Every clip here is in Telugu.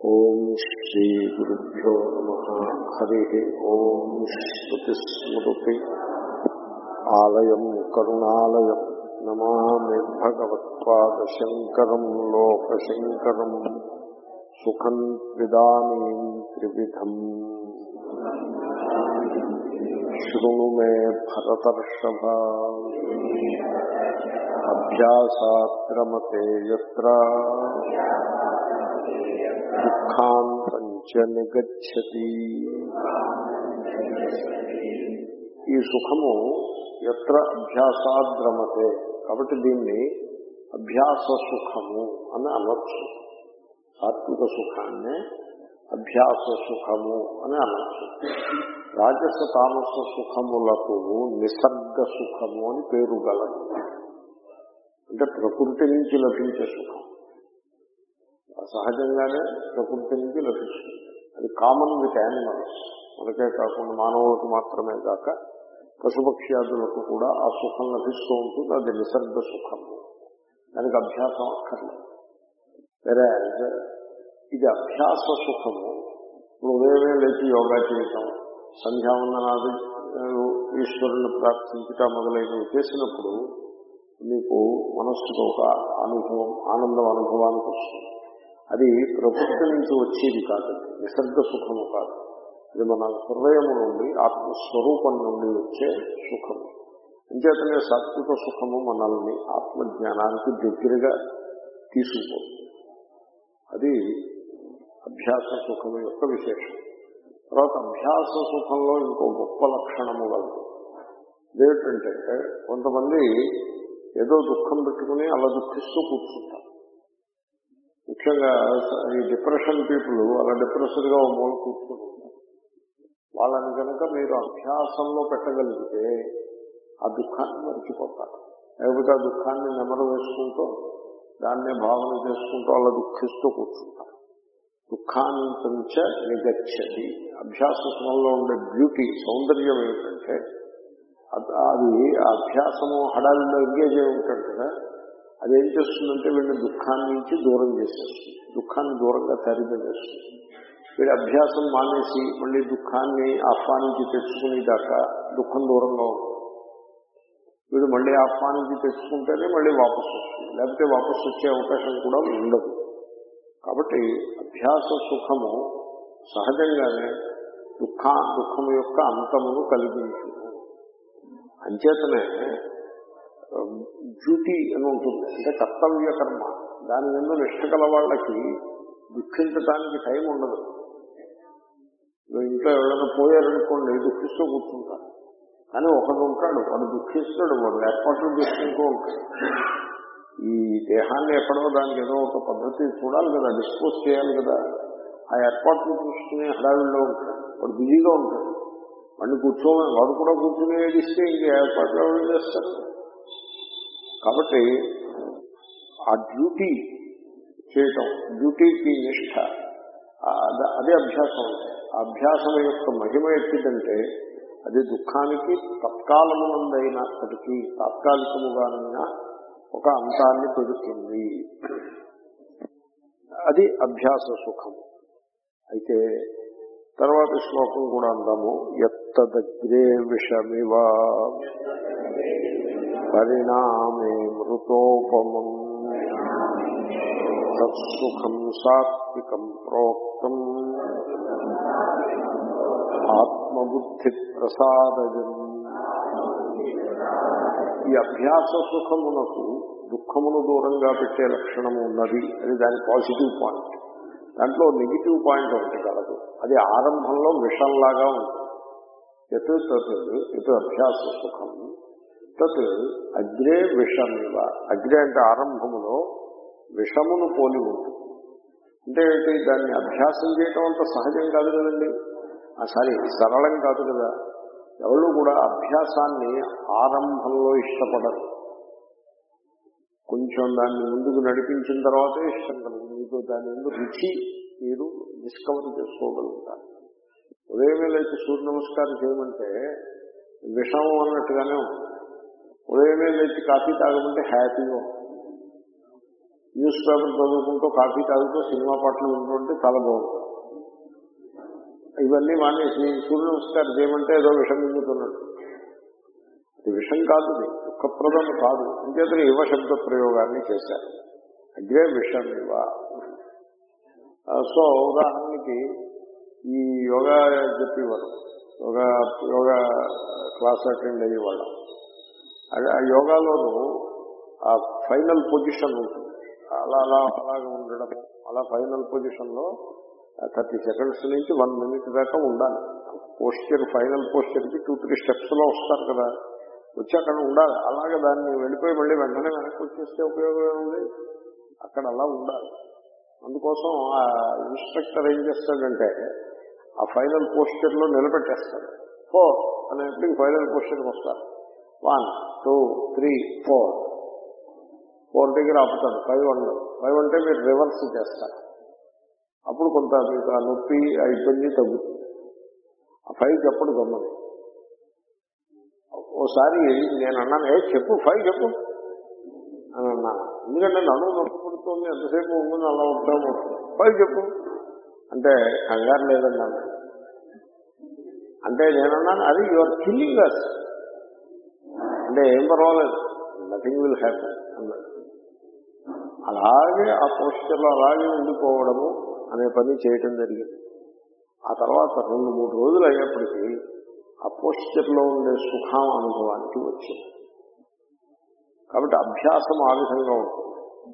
ఓం శ్రీ గురుభ్యో నమ హరి ఓం శ్రుతిస్మృతి ఆలయం కరుణాలయం నమామి భగవత్పాదశంకరం లోకశంకరం సుఖం విదానీ త్రివిధం శృణు మే భరతర్షభ అభ్యాసాద్రమతే యత్ర దుఃఖాంతంచ నిగచ్చతి ఈ సుఖము ఎత్ర అభ్యాసాద్రమతే కాబట్టి దీన్ని అభ్యాస సుఖము అని అనొచ్చు సాత్విక సుఖాన్నే అభ్యాస సుఖము అని అనొచ్చు రాజస తామస సుఖములకు నిసర్గ సుఖము అని పేరు గలదు అంటే ప్రకృతి నుంచి లభించే సుఖం సహజంగానే ప్రకృతి నుంచి లభిస్తుంది అది కామన్ విత్ యానిమల్స్ మనకే కాకుండా మానవులకు మాత్రమే కాక పశుపక్ష్యాదులకు కూడా ఆ సుఖం లభిస్తూ ఉంటుంది అది నిసర్గ సుఖము దానికి అభ్యాసం అక్కర్లేదు వేరే ఇది అభ్యాస సుఖము ఇప్పుడు ఉదయమే లేచి యోగా చేయటం సంధ్యావందనాది ఈశ్వరుని ప్రార్థించటం మొదలైనవి చేసినప్పుడు మీకు మనస్సుకు ఒక అనుభవం ఆనందం అనుభవానికి వస్తుంది అది ప్రకృతి నుంచి వచ్చేది కాదు నిసర్గ సుఖము కాదు ఇది మన హృదయము నుండి ఆత్మస్వరూపం నుండి వచ్చే సుఖము అంచేతనే సాత్విక సుఖము మనల్ని ఆత్మజ్ఞానానికి దగ్గరగా తీసుకుపోతుంది అది అభ్యాస సుఖము యొక్క విశేషం తర్వాత అభ్యాస సుఖంలో ఇంకో గొప్ప లక్షణము కలదు ఇదేంటంటే కొంతమంది ఏదో దుఃఖం పెట్టుకుని అలా దుఃఖిస్తూ కూర్చుంటారు ముఖ్యంగా ఈ డిప్రెషన్ పీపుల్ అలా డిప్రెషన్ గా మూల కూర్చుని ఉంటారు వాళ్ళని కనుక మీరు అభ్యాసంలో పెట్టగలిగితే ఆ దుఃఖాన్ని మర్చిపోతారు లేకపోతే ఆ దుఃఖాన్ని నెమరు వేసుకుంటూ దాన్నే భావన చేసుకుంటూ అలా దుఃఖిస్తూ కూర్చుంటారు దుఃఖాంతంచ నిగచ్చది అభ్యాసంలో ఉండే బ్యూటీ సౌందర్యం ఏమిటంటే అది అభ్యాసము హడావిలో ఎంగేజ్ అయి ఉంటాడు కదా అది ఏం చేస్తుందంటే వీడిని దుఃఖాన్ని నుంచి దూరం చేసేస్తుంది దుఃఖాన్ని దూరంగా తరిమేస్తుంది వీడి అభ్యాసం మానేసి మళ్ళీ దుఃఖాన్ని ఆహ్వానించి తెచ్చుకునేదాకా దుఃఖం దూరంగా ఉంటుంది వీడు మళ్ళీ ఆహ్వానించి తెచ్చుకుంటేనే మళ్ళీ వాపసు వస్తుంది లేకపోతే వాపసు వచ్చే అవకాశం కూడా ఉండదు కాబట్టి అభ్యాస సుఖము సహజంగానే దుఃఖ దుఃఖము యొక్క అంతమును కలిగించును అంచేతనే డ్యూటీ అని ఉంటుంది అంటే కర్తవ్య కర్మ దాని మీద నిష్ట గల వాళ్ళకి దుఃఖించడానికి టైం ఉండదు ఇంట్లో ఎవరైనా పోయారనుకోండి దుఃఖిస్తూ కూర్చుంటారు కానీ ఒకడు ఉంటాడు వాడు దుఃఖిస్తాడు వాడు ఏర్పాట్లు చేసుకుంటూ ఉంటాడు ఈ దేహాన్ని ఎక్కడో దానికి ఏదో ఒక పద్ధతి చూడాలి కదా డిస్పోజ్ చేయాలి కదా ఆ ఏర్పాట్లు చూసుకునే హడావిల్లో ఉంటాడు వాడు బిజీగా ఉంటాడు వాడిని కూర్చోమని వాడు కూడా కూర్చుని ఏడిస్తే ఇంక ఏర్పాట్లు ఎవరు చేస్తారు కాబట్టి ఆ డ్యూటీ చేయటం డ్యూటీకి నిష్ట అదే అభ్యాసం అంటే ఆ అభ్యాసం యొక్క మహిమ ఎట్టిదంటే అది దుఃఖానికి తత్కాలమునందైనప్పటికీ తాత్కాలికముగానైనా ఒక అంతాన్ని పెడుతుంది అది అభ్యాస సుఖం అయితే తర్వాత శ్లోకం కూడా అందాము ఎత్తదగ్రే విషమివా పరిణామే మృతోపమం తత్సుఖం సాత్వికం ప్రోక్తం ఆత్మబుద్ధి ప్రసాదజం ఈ అభ్యాస సుఖమునకు దుఃఖమును దూరంగా పెట్టే లక్షణము ఉన్నది అది దాని పాజిటివ్ పాయింట్ దాంట్లో నెగిటివ్ పాయింట్ ఒకటి కలదు అది ఆరంభంలో విషంలాగా ఉంటుంది ఎటు తత్ ఇటు అభ్యాస సుఖం తత్ అగ్రే విషమివ అగ్రే అంటే ఆరంభములో విషమును పోలి ఉంటుంది అంటే ఏంటి దాన్ని అభ్యాసం చేయటం అంత సహజం కాదు కదండి సారీ సరళం కాదు కదా ఎవరు కూడా అభ్యాసాన్ని ఆరంభంలో ఇష్టపడరు కొంచెం దాన్ని ముందుకు నడిపించిన తర్వాతే ఇష్టం కలుగుతుంది మీకు దాని ముందు రుచి మీరు డిస్కవర్ చేసుకోగలుగుతారు ఉదయమే లేచి సూర్య నమస్కారం చేయమంటే విషం అన్నట్టుగానే ఉంటుంది ఉదయమే లేచి కాఫీ తాగమంటే హ్యాపీగా ఉంటుంది. ఉదయమే లేచి కాఫీ తాగమంటే హ్యాపీగా ఉంటుంది. ఉదయమే లేచి సూర్య నమస్కారం చేయమంటే విషం అన్నట్టుగానే ఉంటుంది. ఉదయమే లేచి కాఫీ తాగమంటే హ్యాపీగా ఉంటుంది. ఉదయమే లేచి కాఫీ తాగమంటే హ్యాపీగా ఉంటుంది. ఉదయమే లేచి కాఫీ తాగమంటే హ్యాపీగా ఉంటుంది. న్యూస్ పేపర్ చదువుకుంటూ కాఫీ తాగుతూ సినిమా పాటలు వింటుంటే చాలా బాగుంటుంది ఇవన్నీ మానేసి సూర్య నమస్కారం చేయమంటే ఏదో విషం మింగుతున్నట్టు ఇది విషం కాదు ఇది దుఃఖప్రదం కాదు ఇంకేతనే యువ శబ్ద ప్రయోగాన్ని చేశారు అగ్రే విషం ఇవ సో ఉదాహరణకి ఈ యోగా చెప్పేవారు యోగా యోగా క్లాస్ అటెండ్ అయ్యేవాళ్ళం అది ఆ యోగాలోనూ ఆ ఫైనల్ పొజిషన్ ఉంటుంది అలా అలా అలాగే ఉండడము అలా ఫైనల్ పొజిషన్ లో థర్టీ సెకండ్స్ నుంచి వన్ మినిట్ దాకా ఉండాలి పోస్చర్ ఫైనల్ పోస్చర్ కి టూ త్రీ స్టెప్స్ లో వస్తారు కదా వచ్చి అక్కడ ఉండాలి అలాగే దాన్ని వెళ్ళిపోయి మళ్ళీ వెంటనే వెనక్కి వచ్చేస్తే ఉపయోగం ఏముంది అక్కడ అలా ఉండాలి అందుకోసం ఆ ఇన్స్ట్రక్టర్ ఏం చేస్తాడంటే ఆ ఫైనల్ పోస్చర్ లో నిలబెట్టేస్తాడు ఫోర్ అనేప్పటికి ఫైనల్ పోస్చర్కి వస్తారు one two three four four దగ్గర ఆపుతాడు ఫైవ్ వన్ ఫైవ్ అంటే మీరు రివర్స్ చేస్తారు అప్పుడు కొంత మీకు ఆ నొప్పి ఆ ఇబ్బంది తగ్గుతుంది ఆ ఫైవ్ చెప్పడు గమ్మని ఓసారి నేను అన్నాను ఏ చెప్పు ఫైవ్ చెప్పు అని అన్నాను ఎందుకంటే నడుము నొప్పి పుడుతుంది ఎంతసేపు ఉంటుంది అలా ఉంటాము ఫైవ్ చెప్పు అంటే కంగారు లేదన్నాను అంటే నేనన్నాను అది యువర్ కిల్లింగ్ అస్ అంటే ఏం పర్వాలేదు నథింగ్ విల్ హ్యాపన్ అన్నాడు అలాగే ఆ పోస్టర్లో అలాగే ఉండిపోవడము అనే పని చేయటం జరిగింది ఆ తర్వాత రెండు మూడు రోజులు అయ్యేప్పటికీ ఆ పోస్టర్లో ఉండే సుఖం అనుభవానికి వచ్చింది కాబట్టి అభ్యాసం ఆ విధంగా ఉంటుంది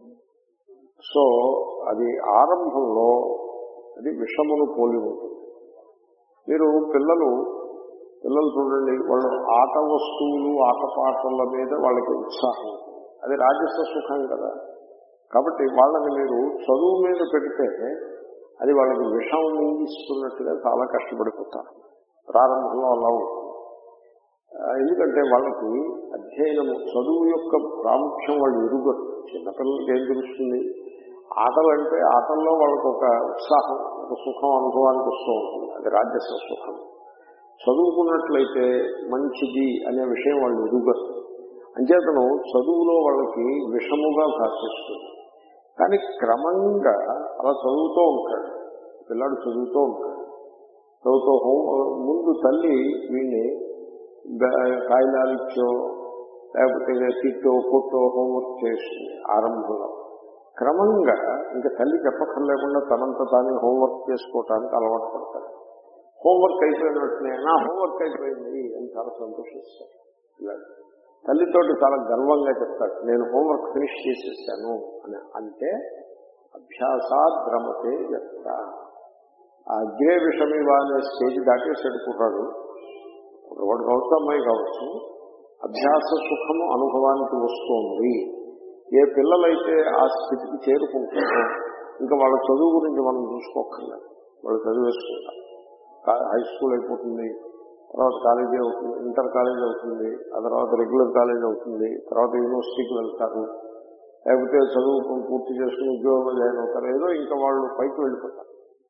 సో అది ఆరంభంలో అది విషమును పోలి ఉంటుంది మీరు పిల్లలు పిల్లలు చూడండి వాళ్ళు ఆట వస్తువులు ఆటపాటల మీద వాళ్ళకి ఉత్సాహం అది రాజస సుఖం కదా కాబట్టి వాళ్ళని మీరు చదువు మీద పెడితే అది వాళ్ళకి విషం మింగిస్తున్నట్టుగా చాలా కష్టపడిపోతారు ప్రారంభంలో అలా ఉంటుంది ఎందుకంటే వాళ్ళకి అధ్యయనము చదువు యొక్క ప్రాముఖ్యం వాళ్ళు ఎరుగరు చిన్నపిల్లలకి ఏం తెలుస్తుంది ఆటలు అంటే ఆటల్లో వాళ్ళకి ఒక ఉత్సాహం ఒక సుఖం అనుభవానికి వస్తూ ఉంటుంది అది రాజస్వ సుఖం చదువుకున్నట్లయితే మంచిది అనే విషయం వాళ్ళు ఎరుగరు అంచేతను చదువులో వాళ్ళకి విషముగా భాషిస్తుంది కానీ క్రమంగా అలా చదువుతూ ఉంటాడు పిల్లాడు చదువుతూ ఉంటాడు చదువుతూ హోం ముందు తల్లి వీడిని కాయిలాలు ఇచ్చో లేకపోతే తిట్టో కొట్టో హోంవర్క్ చేస్తుంది ఆరంభంలో క్రమంగా ఇంకా తల్లి చెప్పక్కర్లేకుండా తనంత తానే హోంవర్క్ చేసుకోవటానికి అలవాటు పడతాడు హోంవర్క్ అయిపోయిన వెంటనే నా హోంవర్క్ అయిపోయింది అని చాలా సంతోషిస్తాడు పిల్లాడు తల్లితోటి చాలా గర్వంగా చెప్తాడు నేను హోంవర్క్ ఫినిష్ చేసేసాను అని అంటే అభ్యాసాద్రమతే చెప్త ఆ అగ్రే విషమివా అనే స్టేజ్ దాటేసాడు కుర్రాడు ఒకవాడు కావచ్చు అమ్మాయి కావచ్చు అభ్యాస సుఖము అనుభవానికి వస్తుంది ఏ పిల్లలైతే ఆ స్థితికి చేరుకుంటారో ఇంకా వాళ్ళ చదువు గురించి మనం చూసుకోక్కర్లేదు వాళ్ళు చదివేసుకుంటారు హై స్కూల్ అయిపోతుంది తర్వాత కాలేజీ అవుతుంది ఇంటర్ కాలేజ్ అవుతుంది ఆ తర్వాత రెగ్యులర్ కాలేజ్ అవుతుంది తర్వాత యూనివర్సిటీకి వెళ్తారు లేకపోతే చదువు పూర్తి చేసుకుని ఉద్యోగంలో జాయిన్ అవుతారు ఏదో ఇంకా వాళ్ళు పైకి వెళ్ళిపోతారు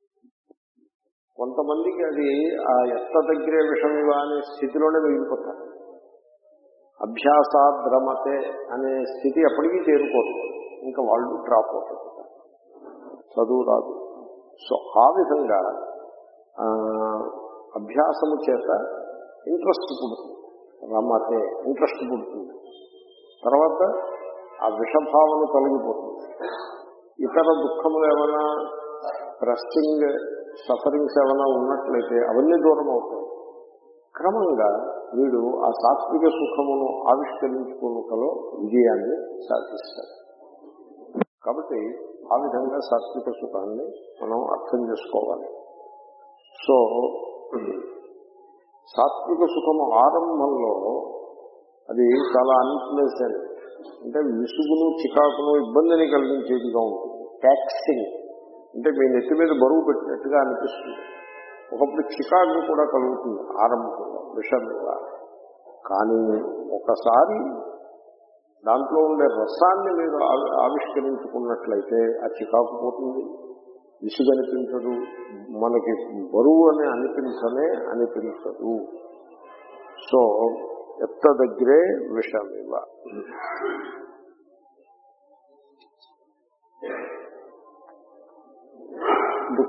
కొంతమందికి అది ఆ ఎత్త దగ్గరే విషయంగా అనే స్థితిలోనే మిగిలిపోతారు అభ్యాసాద్రమతే అనే స్థితి ఎప్పటికీ చేరుకోరు ఇంకా వాళ్ళు డ్రాప్ అవుతారు చదువు రాదు సో ఆ విధంగా అభ్యాసము చేత ఇంట్రెస్ట్ పుడుతుంది రమ్మతే ఇంట్రెస్ట్ పుడుతుంది తర్వాత ఆ విషభావన తొలగిపోతుంది ఇతర దుఃఖములు ఏమైనా ప్రెస్సింగ్ సఫరింగ్స్ ఏమైనా ఉన్నట్లయితే అవన్నీ దూరం అవుతాయి క్రమంగా వీడు ఆ సాత్విక సుఖమును ఆవిష్కరించుకున్నకలో విజయాన్ని సాధిస్తాడు కాబట్టి ఆ విధంగా సాత్విక సుఖాన్ని మనం అర్థం చేసుకోవాలి సో సాత్విక సుఖము ఆరంభంలో అది చాలా అన్ప్లెజెంట్ అంటే విసుగును చికాకును ఇబ్బందిని కలిగించేదిగా ఉంటుంది ట్యాక్సింగ్ అంటే మీ నెత్తి మీద బరువు పెట్టినట్టుగా అనిపిస్తుంది ఒకప్పుడు చికాకు కూడా కలుగుతుంది ఆరంభంలో విషయంగా కానీ ఒకసారి దాంట్లో ఉండే రసాన్ని మీరు ఆవిష్కరించుకున్నట్లయితే ఆ చికాకు పోతుంది విసుగు అనిపించదు మనకి బరువు అని అనిపించనే అనిపించదు సో ఎత్త దగ్గరే విషమివ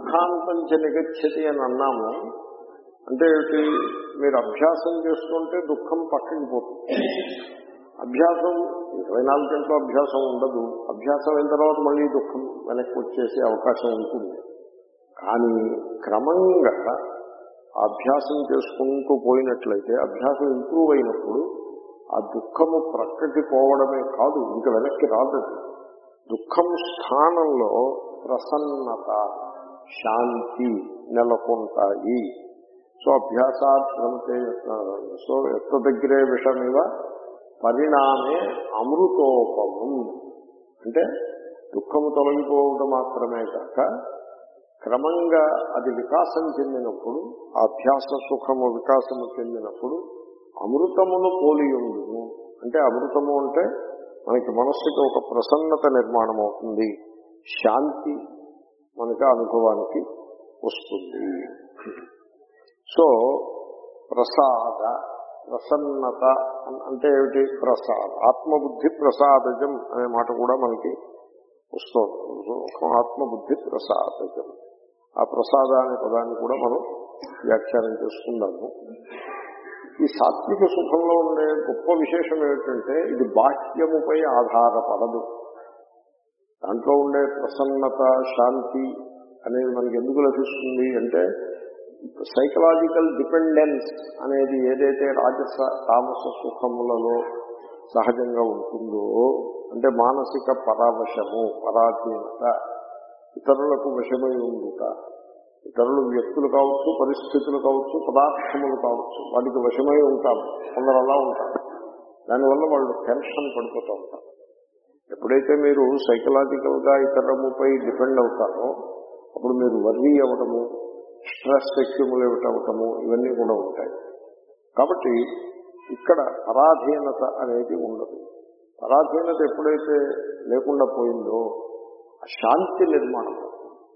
దుఃఖాంతం చ నిగచ్చతి అని అన్నాము అంటే ఏమిటి మీరు అభ్యాసం చేస్తుంటే దుఃఖం పక్కకి పోతుంది అభ్యాసం ఇరవై నాలుగు గంటల అభ్యాసం ఉండదు అభ్యాసం అయిన తర్వాత మళ్ళీ దుఃఖం వెనక్కి వచ్చేసే అవకాశం ఉంటుంది కానీ క్రమంగా ఆ అభ్యాసం చేసుకుంటూ పోయినట్లయితే అభ్యాసం ఇంప్రూవ్ అయినప్పుడు ఆ దుఃఖము ప్రక్కకి పోవడమే కాదు ఇంకా వెనక్కి రాదు దుఃఖం స్థానంలో ప్రసన్నత శాంతి నెలకొంటాయి సో అభ్యాసాశ్రమతే సో ఎత్త దగ్గరే విషమివ పరిణామే అమృతోపమం అంటే దుఃఖము తొలగిపోవడం మాత్రమే కాక క్రమంగా అది వికాసం చెందినప్పుడు ఆ అభ్యాస సుఖము వికాసము చెందినప్పుడు అమృతమును పోలి ఉండును అంటే అమృతము అంటే మనకి మనస్సుకి ఒక ప్రసన్నత నిర్మాణం అవుతుంది శాంతి మనకి అనుభవానికి వస్తుంది సో ప్రసాద ప్రసన్నత అన్- అంటే ఏమిటి ప్రసాద ఆత్మబుద్ధి ప్రసాదజం అనే మాట కూడా మనకి వస్తుంది ఆత్మబుద్ధి ప్రసాదజం ఆ ప్రసాద అనే పదాన్ని కూడా మనం వ్యాఖ్యానం చేసుకుందాము ఈ సాత్విక సుఖంలో ఉండే గొప్ప విశేషం ఏమిటంటే ఇది బాహ్యముపై ఆధారపడదు దాంట్లో ఉండే ప్రసన్నత శాంతి అనేది మనకి ఎందుకు లభిస్తుంది అంటే సైకలాజికల్ డిపెండెన్స్ అనేది ఏదైతే రాజస తామస సుఖములలో సహజంగా ఉంటుందో అంటే మానసిక పరావశము పరాధీనత ఇతరులకు వశమై ఉండుట ఇతరులు వ్యక్తులు కావచ్చు పరిస్థితులు కావచ్చు పదార్థములు కావచ్చు వాటికి వశమై ఉంటాము కొందరు అలా ఉంటారు దానివల్ల వాళ్ళు టెన్షన్ పడిపోతూ ఉంటారు ఎప్పుడైతే మీరు సైకలాజికల్ గా ఇతరముపై డిపెండ్ అవుతారో అప్పుడు మీరు వర్రీ అవ్వడము స్ట్రెస్ అక్యుములేట్ అవ్వటము ఇవన్నీ కూడా ఉంటాయి కాబట్టి ఇక్కడ పరాధీనత అనేది ఉండదు పరాధీనత ఎప్పుడైతే లేకుండా పోయిందో ఆ శాంతి నిర్మాణం అవుతుంది.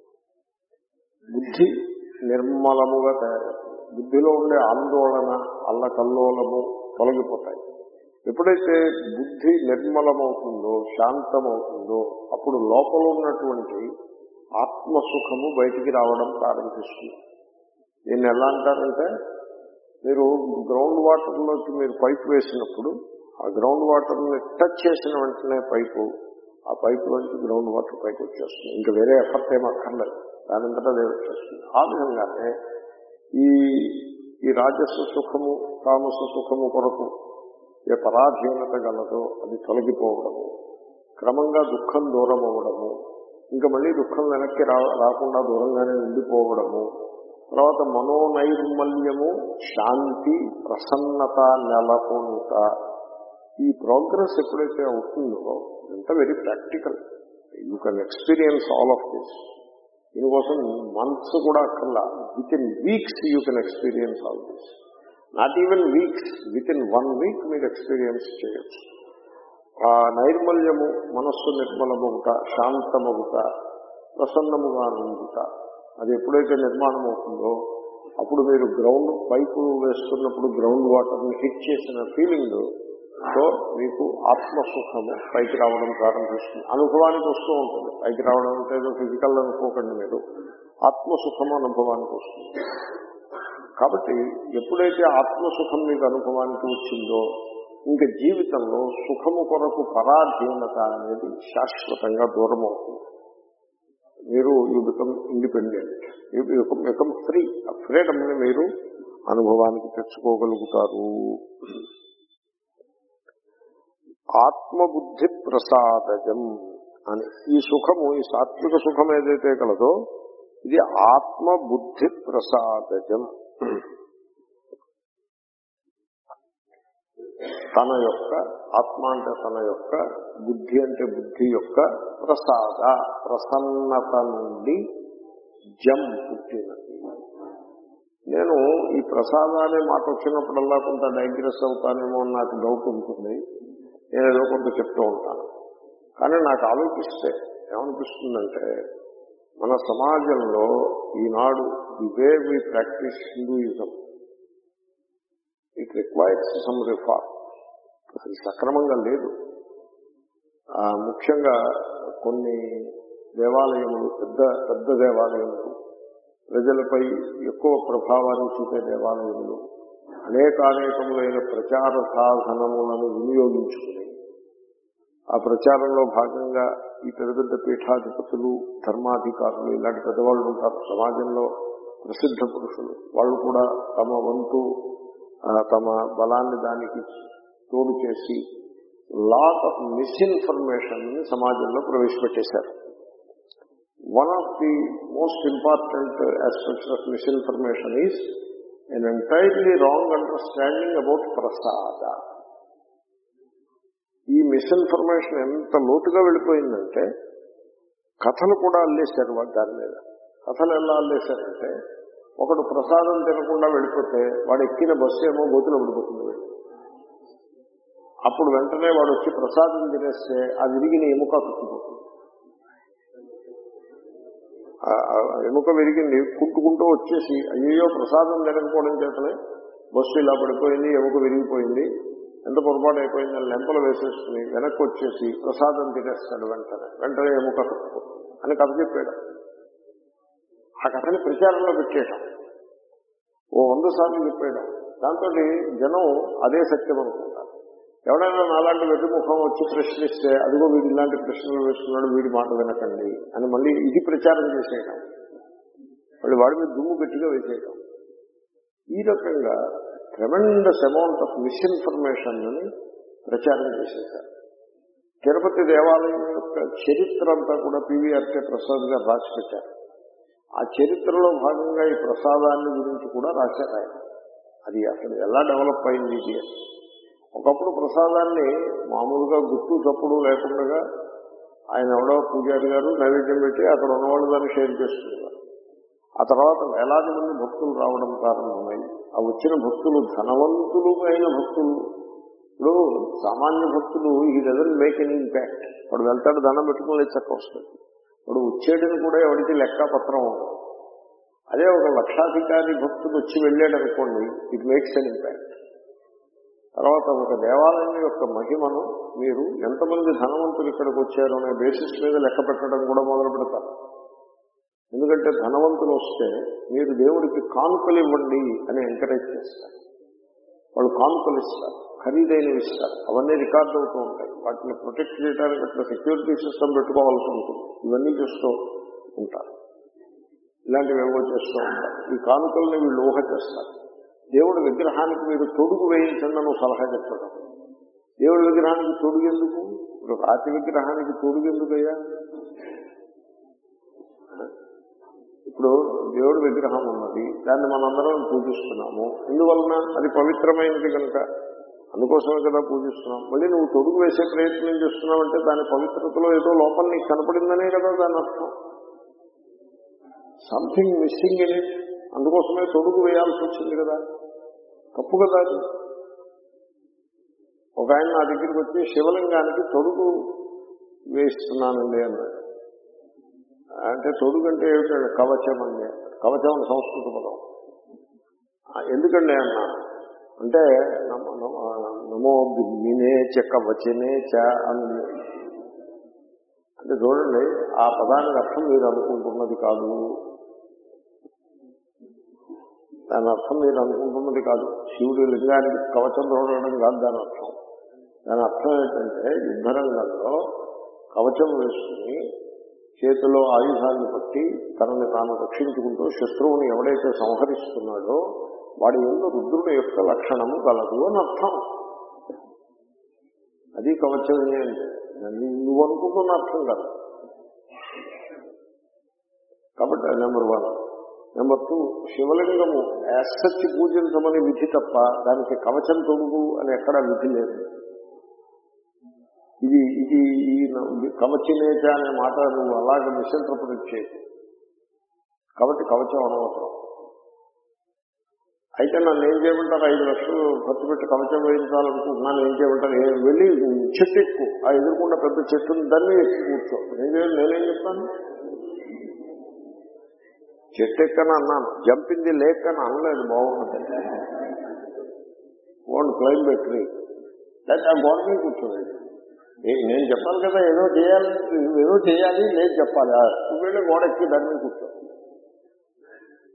బుద్ధి నిర్మలముగా తయారవుతుంది బుద్ధిలో ఉండే ఆందోళన అల్లకల్లోలము తొలగిపోతాయి ఎప్పుడైతే బుద్ధి నిర్మలమవుతుందో శాంతమవుతుందో అప్పుడు లోపల ఉన్నటువంటి ఆత్మసుఖము బయటికి రావడం ప్రారంభిస్తుంది దీన్ని ఎలా అంటారంటే మీరు గ్రౌండ్ వాటర్లోకి మీరు పైప్ వేసినప్పుడు ఆ గ్రౌండ్ వాటర్ని టచ్ చేసిన వెంటనే పైపు ఆ పైపు నుంచి గ్రౌండ్ వాటర్ పైకి వచ్చేస్తుంది ఇంకా వేరే ఎఫర్ట్ ఏం అక్కర్లేదు దానంతటా అదే వచ్చేస్తుంది ఆ విధంగానే ఈ ఈ రాజస్వ సుఖము తామస సుఖము కొరకు ఏ పరాధీనత గలదో అది తొలగిపోవడము క్రమంగా దుఃఖం దూరం అవ్వడము ఇంకా మళ్ళీ దుఃఖం వెనక్కి రా రాకుండా దూరంగానే ఉండిపోవడము తర్వాత మనోనైర్మల్యము శాంతి ప్రసన్నత నెలకొనుట ఈ ప్రోగ్రెస్ ఎప్పుడైతే అవుతుందో ఇదంతా very practical you can experience all of this దీనికోసం మంత్స్ కూడా అక్కర్లా within weeks you can experience all this not even weeks within one week మీరు ఎక్స్పీరియన్స్ చేయొచ్చు ఆ నైర్మల్యము మనస్సు నిర్మలమవుట శాంతమవుట ప్రసన్నముగా నుండుట అది ఎప్పుడైతే నిర్మాణం అవుతుందో అప్పుడు మీరు గ్రౌండ్ పైపు వేస్తున్నప్పుడు గ్రౌండ్ వాటర్ని హిట్ చేసిన ఫీలింగ్ సో మీకు ఆత్మసుఖము పైకి రావడం ప్రారంభిస్తుంది అనుభవానికి వస్తూ ఉంటుంది పైకి రావడం అంటే ఏదో ఫిజికల్ అనుకోకండి మీరు ఆత్మసుఖము అనుభవానికి వస్తుంది కాబట్టి ఎప్పుడైతే ఆత్మసుఖం మీకు అనుభవానికి వచ్చిందో ఇంకా జీవితంలో సుఖము కొరకు పరాధీనత అనేది శాశ్వతంగా దూరం అవుతుంది మీరు you become independent you become free ఆ ఫ్రీడమ్ని మీరు అనుభవానికి తెచ్చుకోగలుగుతారు ఆత్మబుద్ధి ప్రసాదజం అని ఈ సుఖము ఈ సాత్విక సుఖం ఏదైతే కలదో ఇది ఆత్మబుద్ధి ప్రసాదజం తన యొక్క ఆత్మ అంటే తన యొక్క బుద్ధి అంటే బుద్ధి యొక్క ప్రసాద ప్రసన్నత నుండి జం పుట్టినది నేను ఈ ప్రసాద అనే మాట వచ్చినప్పుడల్లా కొంత డైగ్రెస్ అవుతానేమో అని నాకు డౌట్ ఉంటుంది నేను ఏదో కొంత చెప్తూ ఉంటాను కానీ నాకు ఆలోచిస్తే ఏమనిపిస్తుందంటే మన సమాజంలో ఈనాడు the way we practise Hinduism it requires some reform అది సక్రమంగా లేదు ఆ, ముఖ్యంగా కొన్ని దేవాలయములు పెద్ద పెద్ద దేవాలయములు ప్రజలపై ఎక్కువ ప్రభావాన్ని చూపే దేవాలయములు అనేకానేకములైన ప్రచార సాధనములను వినియోగించుకుని ఆ ప్రచారంలో భాగంగా ఈ పెద్ద పెద్ద పీఠాధిపతులు ధర్మాధికారులు ఇలాంటి పెద్దవాళ్ళు ఉంటారు సమాజంలో ప్రసిద్ధ పురుషులు వాళ్ళు కూడా తమ వంతు ఆ, తమ బలాన్ని దానికి తోడు చేసి లాట్ ఆఫ్ మిస్ఇన్ఫర్మేషన్ ని సమాజంలో ప్రవేశపెట్టేశారు one of the most important aspects of misinformation is an entirely wrong understanding about ప్రసాద ఈ మిస్ఇన్ఫర్మేషన్ ఎంత లోతుగా వెళ్ళిపోయిందంటే కథలు కూడా అల్లేశారు వా- దాని మీద కథలు ఎలా అల్లేశారంటే ఒకడు ప్రసాదం తినకుండా వెళ్ళిపోతే వాడు ఎక్కిన బస్సు ఏమో గోతులో పడిపోతుంది వీడు. అప్పుడు వెంటనే వాడు వచ్చి ప్రసాదం తినేస్తే ఆ విరిగిన ఎముక తుక్కుపోతుంది ఆ- ఆ ఎముక విరిగింది కుంటుకుంటూ వచ్చేసి అయ్యో ప్రసాదం తినకపోవడం చేతనే బస్సు ఇలా పడిపోయింది ఎముక విరిగిపోయింది ఎంత పొరపాటు అయిపోయింది అని లెంపలు వేసేసుకుని వెనక్కి వచ్చేసి ప్రసాదం తినేస్తాడు వెంటనే వెంటనే ఎముక తుక్కుపోతుంది అని కథ చెప్పాడు ఆ కథని ప్రచారంలో పెట్టేయటం ఓ వంద సార్లు చెప్పేయడం దాంతో జనం అదే సత్యం అనుకుంటారు ఎవడైనా నాలాంటి వెర్రిముఖం వచ్చి ప్రశ్నిస్తే అదిగో వీడు ఇలాంటి ప్రశ్నలు వేస్తున్నాడు వీడి మాట వినకండి అని మళ్ళీ ఇది ప్రచారం చేసేయడం మళ్ళీ వాడి మీద దుమ్ము గట్టిగా వేసేయడం ఈ రకంగా ట్రెమెండస్ అమౌంట్ ఆఫ్ మిస్ఇన్ఫర్మేషన్ అని ప్రచారం చేసేశారు తిరుపతి దేవాలయం యొక్క చరిత్ర అంతా కూడా పివిఆర్కే ప్రసాద్ గారు రాసి పెట్టారు ఆ చరిత్రలో భాగంగా ఈ ప్రసాదాన్ని గురించి కూడా రాశారు ఆయన అది అసలు ఎలా డెవలప్ అయింది ఇది అని. ఒకప్పుడు ప్రసాదాన్ని మామూలుగా గుర్తు తప్పుడు లేకుండా ఆయన ఎవడో పూజారి గారు నైవేద్యం పెట్టి అక్కడ ఉన్నవాళ్ళు దాన్ని షేర్ చేసుకున్నారు ఆ తర్వాత వేలాది మంది భక్తులు రావడం ప్రారంభమై ఆ వచ్చిన భక్తులు ధనవంతులు అయిన భక్తులు ఇప్పుడు సామాన్య భక్తులు ఈ డజన్ మేక్ ఎన్ ఇంపాక్ట్ వాడు వెళ్తాడు దండం పెట్టుకుని చక్క వస్తుంది వాడు వచ్చేటిని కూడా ఎవరికి లెక్క పత్రం ఉండదు. అదే ఒక లక్షాధికారి భక్తుడు వచ్చి వెళ్ళాడు అనుకోండి ఇట్ మేక్స్ అన్ ఇంపాక్ట్ తర్వాత ఒక దేవాలయం యొక్క మహిమను మీరు ఎంతమంది ధనవంతులు ఇక్కడికి వచ్చారు అనే బేసిస్ మీద లెక్క పెట్టడం కూడా మొదలు పెడతారు ఎందుకంటే ధనవంతులు వస్తే మీరు దేవుడికి కానుకలు ఇవ్వండి అని ఎంకరేజ్ చేస్తారు వాళ్ళు కానుకలు ఇస్తారు ఖరీదైనవి ఇస్తారు అవన్నీ రికార్డ్ అవుతూ ఉంటాయి వాటిని ప్రొటెక్ట్ చేయడానికి అట్లా సెక్యూరిటీ సిస్టమ్ పెట్టుకోవాల్సి ఉంటుంది ఇవన్నీ చేస్తూ ఉంటారు ఇలాంటివి ఏవో చేస్తూ ఉంటారు ఈ కానుకల్ని వీళ్ళు ఊహ చేస్తారు దేవుడి విగ్రహానికి మీరు తొడుగు వేయించండి అని సలహా చెప్పడం దేవుడి విగ్రహానికి తొడుగు ఎందుకు ఇప్పుడు రాతి విగ్రహానికి తొడుగు ఎందుకయ్యా ఇప్పుడు దేవుడి విగ్రహం ఉన్నది దాన్ని మనందరం పూజిస్తున్నాము ఎందువలన అది పవిత్రమైనది కనుక అందుకోసమే కదా పూజిస్తున్నాం మళ్ళీ నువ్వు తొడుగు వేసే ప్రయత్నం చేస్తున్నావంటే దాని పవిత్రతలో ఏదో లోపం నీకు కనపడిందనే కదా దాని అర్థం సంథింగ్ మిస్సింగ్ ఇన్ ఇట్ అందుకోసమే తొడుగు వేయాల్సి వచ్చింది కదా తప్పు కదా అది ఒక ఆయన నా దగ్గరికి వచ్చి శివలింగానికి తొడుగు వేస్తున్నానండి అన్నాడు అంటే తొడుగు అంటే ఏమిటండి కవచం అండి కవచం అని సంస్కృత పదం "ఆ, ఎందుకండి అన్నా అంటే నమో- నమో- నమో బిన్నే చ కవచనే చ అంది అంటే చూడండి ఆ పదానికి అర్థం మీరు అనుకుంటున్నది కాదు దాని అర్థం మీరు అనుకుంటున్నది కాదు శివుడి లింగానికి కవచం తోడడం కాదు దాని అర్థం దాని అర్థం ఏంటంటే యుద్ధరంగంలో కవచం వేసుకుని చేతిలో ఆయుధాన్ని పట్టి తనని తాను రక్షించుకుంటూ శత్రువుని ఎవడైతే సంహరిస్తున్నాడో వాడి ఎందు రుద్రుడి యొక్క లక్షణము కలదు అని అర్థం అది కవచమే అంటే దాన్ని నువ్వు అనుకుంటున్న అర్థం కాదు కాబట్టి నెంబర్ వన్ నెంబర్ టూ శివలింగము యాసచ్చి పూజించమని విధి తప్ప దానికి కవచం తొడుగు అని ఎక్కడా విధి లేదు ఇది ఇది ఈ కవచనేత అనే మాట నువ్వు అలాగే మిస్ఇంటర్ప్రిట్ చేయకు కాబట్టి కవచం అనవసరం అయితే నన్ను ఏం చేయమంటారు ఐదు లక్షలు ఖర్చు పెట్టి కవచం వేయించాలనుకుంటున్నాను ఏం చేయమంటారు ఏ- వెళ్ళి చెట్టు ఎక్కువ ఆ ఎదుర్కొన్న పెద్ద చెట్టుని దాన్ని ఎక్కి కూర్చో నేనే నేనేం చెప్తాను చెట్టు ఎక్కని అన్నాను జంపింది లేక్ అని అనలేదు బాగుంటుంది బాగుంది క్లైమ్ ట్రీ లేకపోతే ఆ గోడ మీద కూర్చోలేదు ఏ- నేను చెప్పాలి కదా ఏదో చేయాలి ఏదో చేయాలి లేదు చెప్పాలి ఆ, నువ్వు వెళ్ళి గోడ ఎక్కి దాని మీద కూర్చో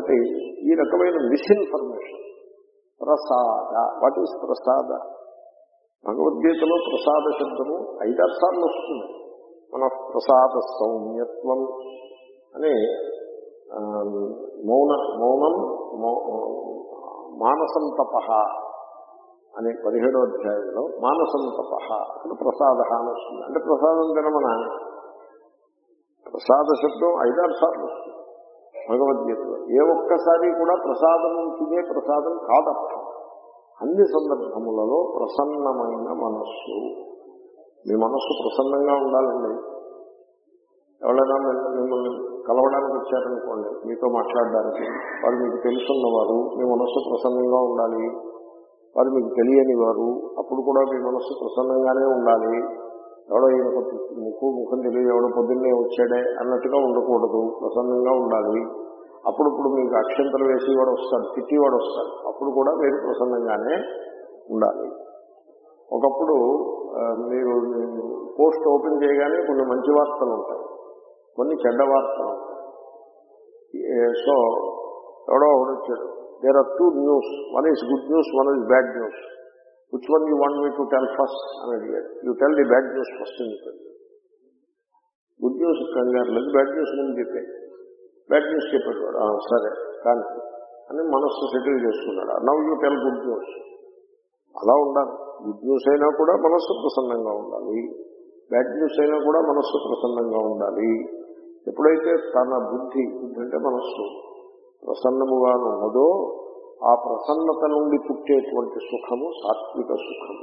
కాబట్టి ఈ రకమైన మిస్ఇన్ఫర్మేషన్ ప్రసాద వాట్ ఈస్ ప్రసాద భగవద్గీతలో ప్రసాద శబ్దము ఐదారు సార్లు వస్తుంది మన ప్రసాద సౌమ్యత్వం అని ఆ, మౌన మౌనం మౌ- మానసం తప అనే పదిహేడో అధ్యాయంలో మానసం తప అక్కడ ప్రసాద అని వస్తుంది అంటే ప్రసాదం తినమన ప్రసాద శబ్దం ఐదారు సార్లు వస్తుంది భగవద్గీతలో ఏ ఒక్కసారి కూడా ప్రసాదం తినే ప్రసాదం కాదర్థం అన్ని సందర్భములలో ప్రసన్నమైన మనస్సు మీ మనస్సు ప్రసన్నంగా ఉండాలండి ఎవరైనా మిమ్మల్ని మిమ్మల్ని కలవడానికి వచ్చారనుకోండి మీతో మాట్లాడడానికి వారు మీకు తెలుసున్నవారు మీ మనస్సు ప్రసన్నంగా ఉండాలి వారు మీకు తెలియని వారు అప్పుడు కూడా మీ మనస్సు ప్రసన్నంగానే ఉండాలి ఎవడో ఈయన ముక్కు ముఖం తెలియదు ఎవడో పొద్దున్నే వచ్చాడే అన్నట్టుగా ఉండకూడదు ప్రసన్నంగా ఉండాలి అప్పుడప్పుడు మీకు అక్షంతలు వేసి వాడు వస్తాడు తిట్టివాడు వస్తాడు అప్పుడు కూడా మీరు ప్రసన్నంగానే ఉండాలి ఒకప్పుడు ఆ, మీరు పోస్ట్ ఓపెన్ చేయగానే కొన్ని మంచి వార్తలు ఉంటాయి కొన్ని చెడ్డ వార్తలు ఉంటాయి ఏ, సో ఎవడో ఒకడు వచ్చాడు there are two news one is good news one is bad news which one you want me to tell first అని అడిగాడు you tell the bad news first అని చెప్పాడు గుడ్ న్యూస్ కంగారు లేదు బ్యాడ్ న్యూస్ ముందు చెప్పాడు బ్యాడ్ న్యూస్ చెప్పాడు వాడు "ఆ, సరే కానీ అని మనస్సు సెటిల్ చేసుకున్నాడు now you tell good news అలా ఉండాలి గుడ్ న్యూస్ అయినా కూడా మనస్సు ప్రసన్నంగా ఉండాలి బ్యాడ్ న్యూస్ అయినా కూడా మనస్సు ప్రసన్నంగా ఉండాలి ఎప్పుడైతే తన బుద్ధి బుద్ధి అంటే మనస్సు ప్రసన్నముగా ఉన్నదో ఆ ప్రసన్నత నుండి పుట్టేటువంటి సుఖము సాత్విక సుఖము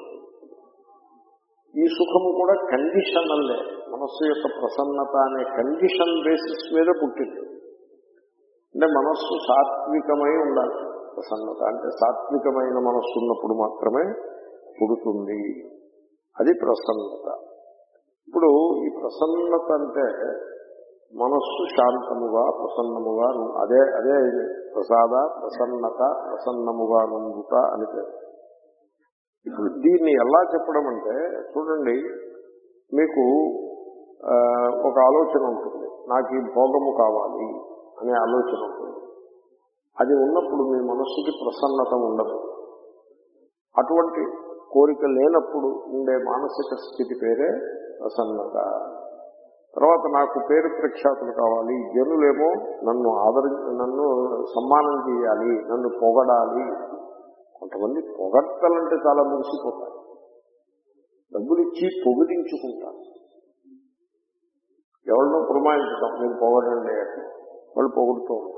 ఈ సుఖము కూడా కండిషనల్లే మనస్సు యొక్క ప్రసన్నత అనే కండిషన్ బేసిస్ మీద పుట్టింది అంటే మనస్సు సాత్వికమై ఉండాలి ప్రసన్నత అంటే సాత్వికమైన మనస్సు ఉన్నప్పుడు మాత్రమే పుడుతుంది అది ప్రసన్నత ఇప్పుడు ఈ ప్రసన్నత అంటే మనస్సు శాంతముగా ప్రసన్నముగా ను- అదే అదే ఇది ప్రసాద ప్రసన్నత ప్రసన్నముగా నుండుట అని పేరు ఇప్పుడు దీన్ని ఎలా చెప్పడం అంటే చూడండి మీకు ఆ, ఒక ఆలోచన ఉంటుంది నాకు ఈ భోగము కావాలి అనే ఆలోచన ఉంటుంది అది ఉన్నప్పుడు మీ మనస్సుకి ప్రసన్నత ఉండదు అటువంటి కోరిక లేనప్పుడు ఉండే మానసిక స్థితి పేరే ప్రసన్నత తర్వాత నాకు పేరు ప్రఖ్యాతులు కావాలి జనులేమో నన్ను ఆదరి నన్ను సమ్మానం చేయాలి నన్ను పొగడాలి కొంతమంది పొగడ్తలంటే చాలా మురిసిపోతారు డబ్బులు ఇచ్చి పొగిడించుకుంటారు ఎవరినో పురమాయించుతాం మీరు పొగడండి అంటే వాళ్ళు పొగుడుతూ ఉంటారు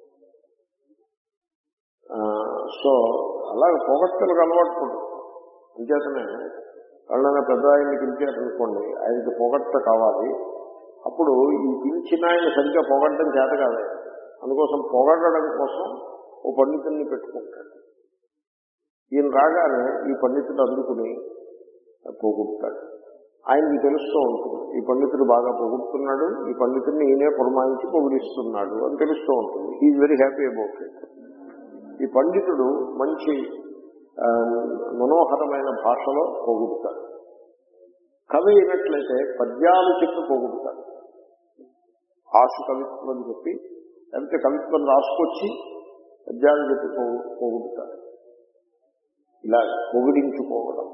ఆ, సో అలాగే పొగడ్తలకు అలవాటు పడుతుంది అంచేతనే వాళ్ళైనా పెద్ద ఆయన్ని పిలిచారనుకోండి ఆయనకి పొగడ్త కావాలి అప్పుడు ఈ పిలిచిన ఆయన సరిగ్గా పొగడ్డం చేత కాదు ఆయన. అందుకోసం పొగడడం కోసం ఓ పండితుల్ని పెట్టుకుంటాడు ఈయన రాగానే ఈ పండితుడు అందుకుని పొగుడుతాడు ఆయనకి తెలుస్తూ ఉంటుంది ఈ పండితుడు బాగా పొగుడుతున్నాడు ఈ పండితుడిని ఈయనే పురమాయించి పొగిడిస్తున్నాడు అని తెలుస్తూ ఉంటుంది is very happy about it ఈ పండితుడు మంచి ఆ, మనోహరమైన భాషలో పొగుడుతాడు కవి అయినట్లయితే పద్యాలు చెప్పి పొగుడుతాడు ఆశు కవిత్వం అని చెప్పి లేకపోతే కవిత్వం రాసుకొచ్చి పద్యాలు చెప్పి పొగు పొగుడుతాడు ఇలా పొగిడించుకోవడం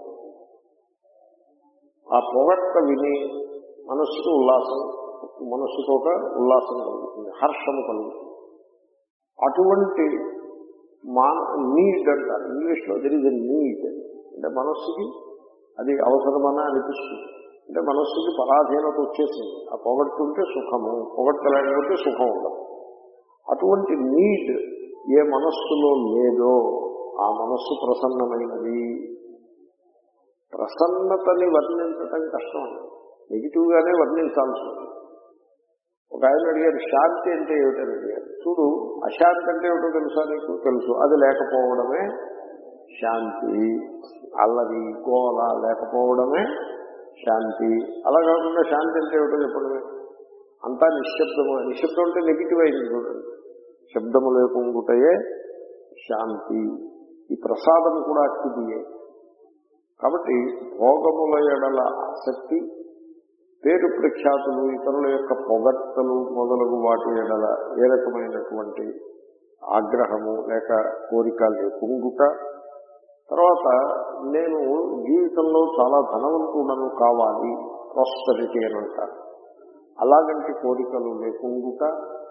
ఆ పొగట్ట విని మనస్సుకు ఉల్లాసం మనస్సుతో ఒక ఉల్లాసం కలుగుతుంది హర్షము కలుగుతుంది అటువంటి మా నీడ్ అంటారు ఇంగ్లీష్ లో దర్ ఇస్ ఎ నీడ్ అంటే మనస్సుకి అది అవసరమని అనిపిస్తుంది అంటే మనస్సుకి పరాధీనత వచ్చేసింది ఆ పొగట్టుకుంటే సుఖము పొగట్టలేకపోతే సుఖం ఉండదు అటువంటి నీడ్ ఏ మనస్సులో లేదో ఆ మనస్సు ప్రసన్నమైనది ప్రసన్నతని వర్ణించటం కష్టం అండి నెగిటివ్ గానే వర్ణించాల్సి ఉంటుంది ఒక ఆయన అడిగారు శాంతి అంటే ఏమిటని అడిగారు చూడు అశాంతి అంటే ఏమిటో తెలుసా నీకు తెలుసు అది లేకపోవడమే శాంతి అల్లరి గోల లేకపోవడమే శాంతి అలా కాకుండా శాంతి అంటే ఏమిటో చెప్పడమే అంతా నిశ్శబ్దము నిశ్శబ్దం అంటే నెగిటివ్ అయింది చూడండి శబ్దము లేకుండాయే శాంతి ఈ ప్రసాదం కూడా అట్టిదియే కాబట్టి భోగముల ఎడల ఆసక్తి పేరు ప్రఖ్యాతులు ఇతరుల యొక్క పొగట్టలు మొదలగు వాటి ఎడల ఏ రకమైనటువంటి ఆగ్రహము లేక కోరిక లేకుండుట తర్వాత నేను జీవితంలో చాలా ధనవంతుడను కావాలి ప్రాస్పరిటీ అని అంటారు అలాగంటి కోరికలు లేకుండుట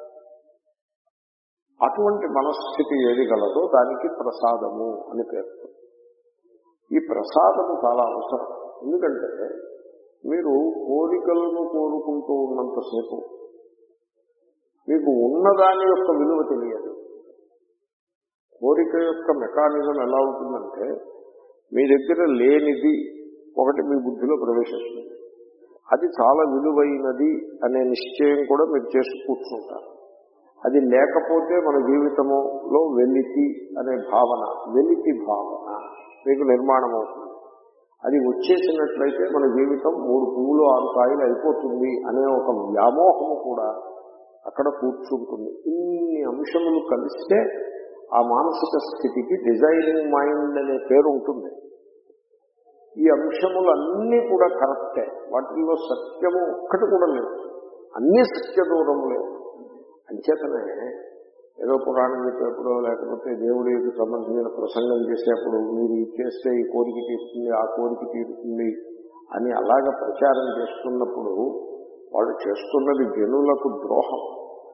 అటువంటి మనస్థితి ఏది గలదో దానికి ప్రసాదము అని పేరు ఈ ప్రసాదము చాలా అవసరం ఎందుకంటే మీరు కోరికలను కోరుకుంటూ ఉన్నంతసేపు మీకు ఉన్నదాని యొక్క విలువ తెలియదు కోరిక యొక్క మెకానిజం ఎలా ఉంటుందంటే మీ దగ్గర లేనిది ఒకటి మీ బుద్ధిలో ప్రవేశిస్తుంది అది చాలా విలువైనది అనే నిశ్చయం కూడా మీరు చేసి కూర్చుంటారు అది లేకపోతే మన జీవితంలో వెలితి అనే భావన వెలితి భావన మీకు నిర్మాణం అవుతుంది అది వచ్చేసినట్లయితే మన జీవితం మూడు పువ్వులు ఆరు కాయలు అయిపోతుంది అనే ఒక వ్యామోహము కూడా అక్కడ కూర్చుంటుంది ఇన్ని అంశములు కలిస్తే ఆ మానసిక స్థితికి డిజైనింగ్ మైండ్ అనే పేరు ఉంటుంది ఈ అంశములన్నీ కూడా కరెక్టే వాటిల్లో సత్యము ఒక్కటి కూడా లేదు అన్ని సత్య దూరములే అంచేతనే ఏదో పురాణం చెప్పేప్పుడు లేకపోతే దేవుడికి సంబంధించిన ప్రసంగం చేసేప్పుడు మీరు ఇది చేస్తే ఈ కోరిక తీరుతుంది ఆ కోరిక తీరుతుంది అని అలాగ ప్రచారం చేస్తున్నప్పుడు వాళ్ళు చేస్తున్నది జనులకు ద్రోహం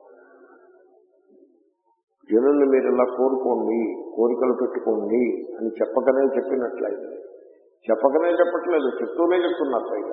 జనుల్ని మీరు ఇలా కోరుకోండి కోరికలు పెట్టుకోండి అని చెప్పకనే చెప్పినట్లయితే చెప్పకనే చెప్పట్లేదు చెప్తూనే చెప్తున్నారు పైగా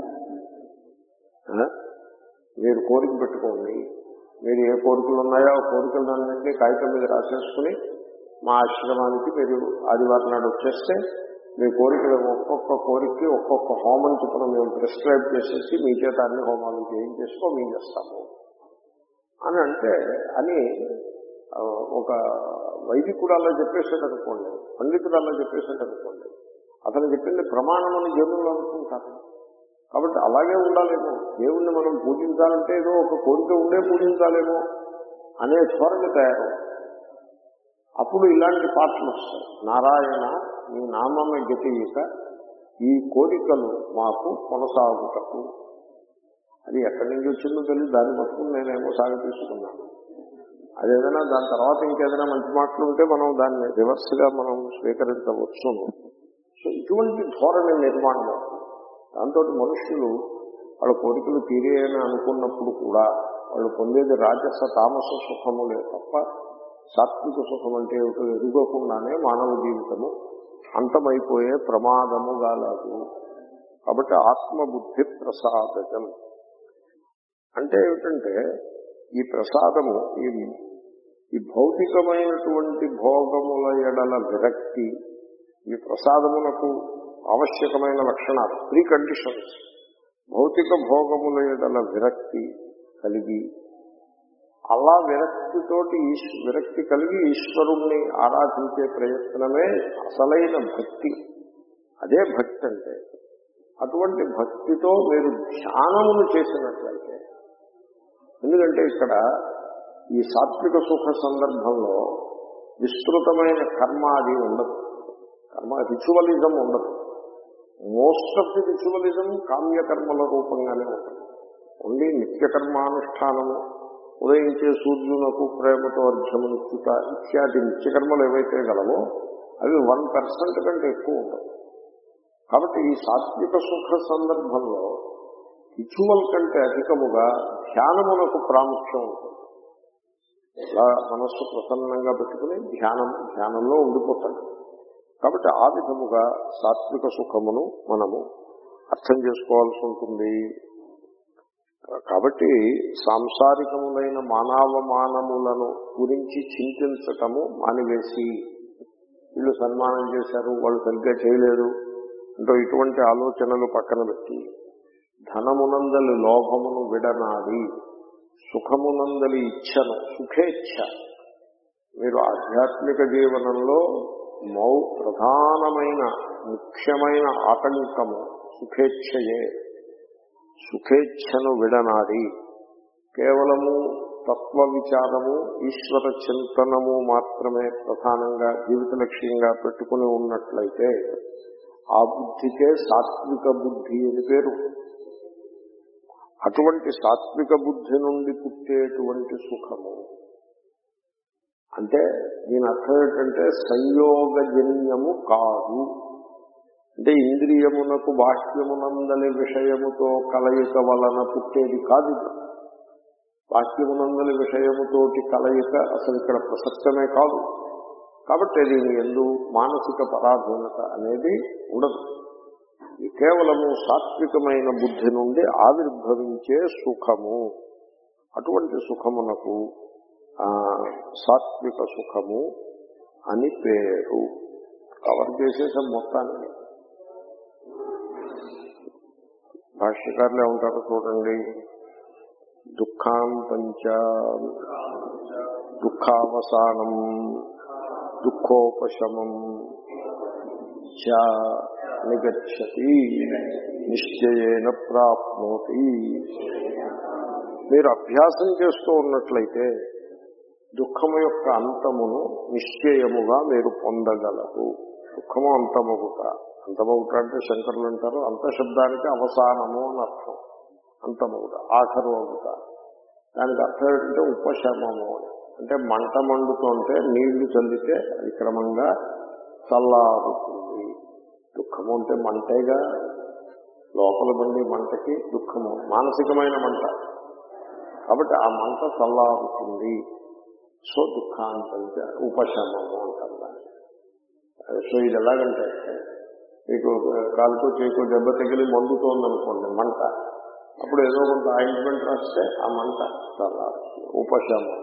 ఆ? మీరు కోరిక పెట్టుకోండి మీరు ఏ కోరికలు ఉన్నాయో ఆ కోరికలన్నింటినీ కాగితం మీద రాసేసుకుని మా ఆశ్రమానికి మీరు ఆదివారం నాడు వచ్చేస్తే మీ కోరికలు ఒక్కొక్క కోరికకి ఒక్కొక్క హోమం చొప్పున మేము ప్రిస్క్రైబ్ చేసేసి మీ చేత అన్ని హోమాలు చేయించేసుకో మేము చేస్తాము అని అంటే అని ఆ, ఒక వైదికుడు అలా చెప్పేసాడు అనుకోండి పండితుడు అలా చెప్పేసాడు అనుకోండి అతను చెప్పింది ప్రమాణమని జనులు అనుకుంటారు కాబట్టి అలాగే ఉండాలేమో దేవుణ్ణి మనం పూజించాలంటే ఏదో ఒక కోరిక ఉండే పూజించాలేమో అనే ధోరణి తయారు అప్పుడు ఇలాంటి పాటలు వస్తాయి నారాయణ నీ నామమే గతియక ఈ కోరికలు మాకు కొనసాగుటకు అది ఎక్కడి నుంచి వచ్చిందో తెలియదు దాన్ని పట్టుకుని నేనేమో సాగు తీసుకున్నాను అదేదైనా దాని తర్వాత ఇంకేదైనా మంచి మాటలు ఉంటే మనం దాన్ని రివర్స్ గా మనం స్వీకరించవచ్చును సో ఇటువంటి ధోరణి నిర్మాణం అవుతుంది దాంతో మనుష్యులు వాళ్ళ కోరికలు తీరేయని అనుకున్నప్పుడు కూడా వాళ్ళు పొందేది రాజస తామస సుఖములే తప్ప సాత్విక సుఖం అంటే ఏమిటో ఎదుగకుండానే మానవ జీవితము అంతమైపోయే ప్రమాదము గాలదు కాబట్టి ఆత్మబుద్ధి ప్రసాదజం అంటే ఏమిటంటే ఈ ప్రసాదము ఈ ఈ భౌతికమైనటువంటి భోగముల ఎడల విరక్తి ఈ ప్రసాదమునకు ఆవశ్యకమైన లక్షణాలు త్రీ కండిషన్స్ భౌతిక భోగముల ఎడల విరక్తి కలిగి అలా విరక్తితోటి ఈశ్- విరక్తి కలిగి ఈశ్వరుణ్ణి ఆరాధించే ప్రయత్నమే అసలైన భక్తి అదే భక్తి అంటే అటువంటి భక్తితో మీరు ధ్యానమును చేసినట్లయితే ఎందుకంటే ఇక్కడ ఈ సాత్విక సుఖ సందర్భంలో విస్తృతమైన కర్మ అది ఉండదు కర్మ రిచువలిజం ఉండదు మోస్ట్ ఆఫ్ ది రిచువలిజం కామ్యకర్మల రూపంగానే ఉంటుంది ఓన్లీ నిత్యకర్మానుష్ఠానము ఉదయించే సూర్యునకు ప్రేమతో అర్ఘ్యమునిచ్చుట ఇత్యాది నిత్యకర్మలు ఏవైతే గలవో అవి వన్ పర్సెంట్ కంటే ఎక్కువ ఉండవు కాబట్టి ఈ సాత్విక సుఖ సందర్భంలో రిచువల్ కంటే అధికముగా ధ్యానమునకు ప్రాముఖ్యం ఉంటుంది అలా మనస్సు ప్రసన్నంగా పెట్టుకుని ధ్యానం ధ్యానంలో ఉండిపోతాడు కాబట్టి ఆ విధముగా సాత్విక సుఖమును మనము అర్థం చేసుకోవాల్సి ఉంటుంది కాబట్టి సాంసారికములైన మానవ మానములను గురించి చింతించటము మానివేసి వీళ్ళు సన్మానం చేశారు వాళ్ళు సరిగ్గా చేయలేదు అంటే ఇటువంటి ఆలోచనలు పక్కన పెట్టి ధనమునందలి లోభమును విడనాడి సుఖమునందలి ఇచ్ఛను సుఖేచ్ఛ మీరు ఆధ్యాత్మిక జీవనంలో మౌ ప్రధానమైన ముఖ్యమైన ఆటంకము సుఖేచ్ఛయే సుఖేచ్ఛను విడనాడి కేవలము తత్వ విచారము ఈశ్వర చింతనము మాత్రమే ప్రధానంగా జీవిత లక్ష్యంగా పెట్టుకుని ఉన్నట్లయితే ఆ బుద్ధికే సాత్విక బుద్ధి అని పేరు అటువంటి సాత్విక బుద్ధి నుండి పుట్టేటువంటి సుఖము అంటే దీని అర్థం ఏంటంటే సంయోగజన్యము కాదు అంటే ఇంద్రియమునకు బాహ్యమునందలి విషయముతో కలయిక వలన పుట్టేది కాదు ఇది. బాహ్యమునందలి విషయముతోటి కలయిక అసలు ఇక్కడ ప్రసక్తమే కాదు కాబట్టి దీని ఎందు మానసిక పరాధీనత అనేది ఉండదు ఇది కేవలము సాత్వికమైన బుద్ధి నుండి ఆవిర్భవించే సుఖము అటువంటి సుఖమునకు ఆ, సాత్విక సుఖము అని పేరు కవర్ చేసేసాం మొత్తాన్ని భాష్యకారులు ఏమంటారో చూడండి దుఃఖాంతంచ దుఃఖావసానం దుఃఖోపశమం చ నిగచ్చతి నిశ్చయేన ప్రాప్నోతి మీరు అభ్యాసం చేస్తూ ఉన్నట్లయితే దుఃఖము యొక్క అంతమును నిశ్చయముగా మీరు పొందగలరు దుఃఖము అంతమగుట అంతమగుట అంటే శంకరులు అంటారు అంత శబ్దానికి అవసానము అని అర్థం అంతమగుట ఆఖరు అవుట దానికి అర్థం ఏంటంటే ఉపశమము అని అంటే మంట మండుతుంటే నీళ్లు చల్లితే అది క్రమంగా చల్లారుతుంది దుఃఖము అంటే మంటేగా లోపల బండి మంటకి దుఃఖము మానసికమైన మంట కాబట్టి ఆ మంట చల్లారుతుంది సో దుఃఖాంతంగా ఉపశమము అంటారు దాన్ని. సో ఇది ఎలాగంటే మీకు కాలుతో చేకో దెబ్బ తగిలి మండుతోందనుకోండి మంట అప్పుడు ఏదో కొంత ఆయింట్మెంట్ రాస్తే ఆ మంట చల్లారుతుంది ఉపశమము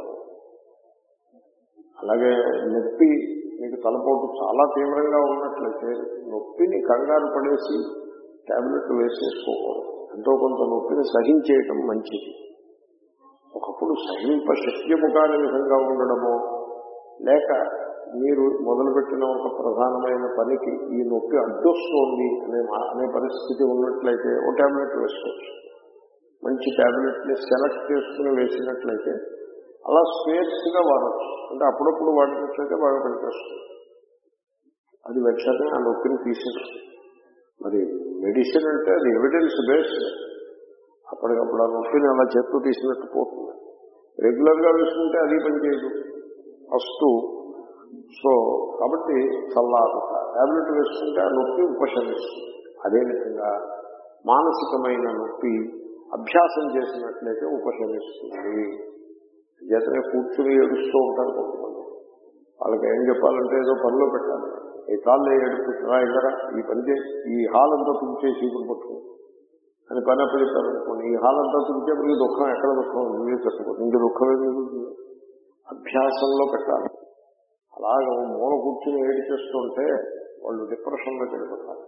అలాగే నొప్పి మీకు తలపోటు చాలా తీవ్రంగా ఉన్నట్లయితే నొప్పిని కంగారు పడేసి టాబ్లెట్ వేసేసుకోకూడదు ఎంతో కొంత నొప్పిని సహించేయటం మంచిది ఒకప్పుడు సహింప శక్యము కాని విధంగా ఉండడమో లేక మీరు మొదలుపెట్టిన ఒక ప్రధానమైన పనికి ఈ నొప్పి అడ్డొస్తోంది అనే మా- అనే పరిస్థితి ఉన్నట్లయితే ఓ టాబ్లెట్ వేసుకోవచ్చు మంచి టాబ్లెట్ని సెలెక్ట్ చేసుకుని వేసినట్లయితే అలా స్పేస్ గా వాడచ్చు అంటే అప్పుడప్పుడు వాడినట్లయితే బాగా పనిచేస్తుంది అది వెంటనే ఆ నొప్పిని తీసేస్తుంది మరి మెడిసిన్ అంటే అది ఎవిడెన్స్ బేస్డ్ అప్పటికప్పుడు ఆ నొప్పిని అలా చేత్తో తీసినట్టు పోతుంది రెగ్యులర్ గా వేసుకుంటే అది పనిచేయదు ఫస్ట్ సో కాబట్టి చల్లారుత టాబ్లెట్ వేసుకుంటే ఆ నొప్పి ఉపశమిస్తుంది అదేవిధంగా మానసికమైన నొప్పి అభ్యాసం చేసినట్లయితే ఉపశమిస్తుంది చేతనే కూర్చుని ఏడుస్తూ ఉంటారు కొంతమంది వాళ్ళకి ఏం చెప్పాలంటే ఏదో పనిలో పెట్టాలి ఈ కాళ్ళు ఏడుపుతున్నా ఎక్కరా ఈ పని చేసి ఈ హాల్ అంతా తుంచేసి ఇప్పుడు పట్టుకుని అని పని అప్పచెప్పారనుకోండి ఈ హాల్ అంతా తుంచేప్పటికి దుఃఖం ఎక్కడ దుఃఖం నువ్వే చెప్పుకోండి ఇంక దుఃఖం ఏం మిగులుతుంది అభ్యాసంలో పెట్టాలి అలాగ ఓ మూల కూర్చుని ఏడు చేస్తుంటే వాళ్ళు డిప్రెషన్లోకి వెళ్ళిపోతారు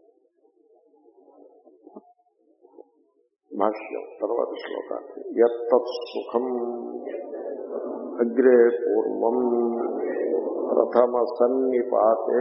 భాష్యం తర్వాత శ్లోకాన్ని యత్తత్ సుఖం అగ్రే పూర్వం ప్రథమ సన్నిపాతే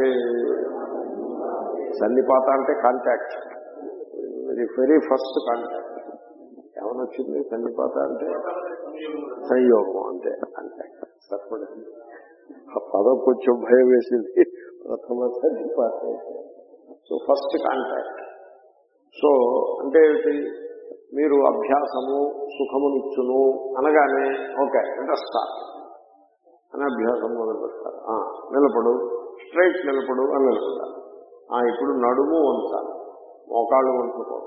సన్నిపాత అంటే కాంటాక్ట్ ఇది వెరీ ఫస్ట్ కాంటాక్ట్ ఏమనొచ్చింది సన్నిపాత అంటే సంయోగం అంటే కాంటాక్ట్ సరిపడింది ఆ పదం కొంచెం భయం వేసింది ప్రథమ సన్నిపాతే సో ఫస్ట్ కాంటాక్ట్ సో అంటే ఏమిటి మీరు అభ్యాసము సుఖమునిచ్చును అనగానే ఓకే అంటే స్టార్ట్ అని అభ్యాసం మొదలు పెడతారు ఆ, నిలబడు స్ట్రైట్ నిలబడు అని నిలబడతారు ఆ, ఇప్పుడు నడుము వంచాలి మోకాళ్ళు వంచుకోవాలి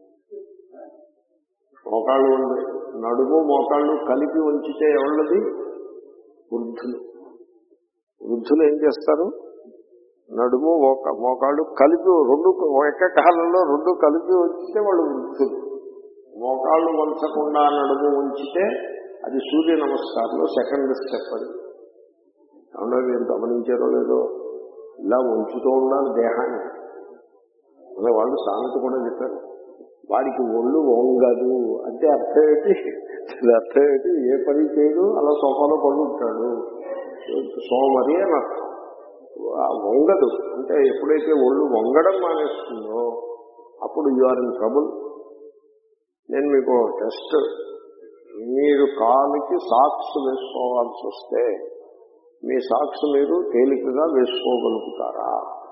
మోకాళ్ళు వండి నడుము మోకాళ్ళు కలిపి వంచితే ఎవళ్ళది వృద్ధులు వృద్ధులు ఏం చేస్తారు నడుము ఒక మోకాళ్ళు కలిపి రెండు ఒక కాలంలో రెండు కలిపి ఉంచితే వాళ్ళు వృద్ధులు మోకాళ్ళు వంచకుండా నడుము ఉంచితే అది సూర్య నమస్కారంలో సెకండ్ స్టెప్ అది ఏమన్నా మీరు గమనించారో లేదో ఇలా ఉంచుతూ ఉండాలి దేహాన్ని అదే వాళ్ళు సామెత కూడా చెప్పారు వాడికి ఒళ్ళు వంగదు అంటే అర్థం ఏంటి దాని అర్థం ఏంటి ఏ పని చేయడు అలా సోఫాలో పడుకుంటాడు సోమరి అని అర్థం ఆ వంగదు అంటే ఎప్పుడైతే ఒళ్ళు వంగడం మానేస్తుందో అప్పుడు యు ఆర్ ఇన్ ట్రబుల్ నేను మీకు టెస్ట్ మీరు కాలుకి సాక్స్ వేసుకోవాల్సి వస్తే మీ సాక్స్ మీరు తేలికగా వేసుకోగలుగుతారా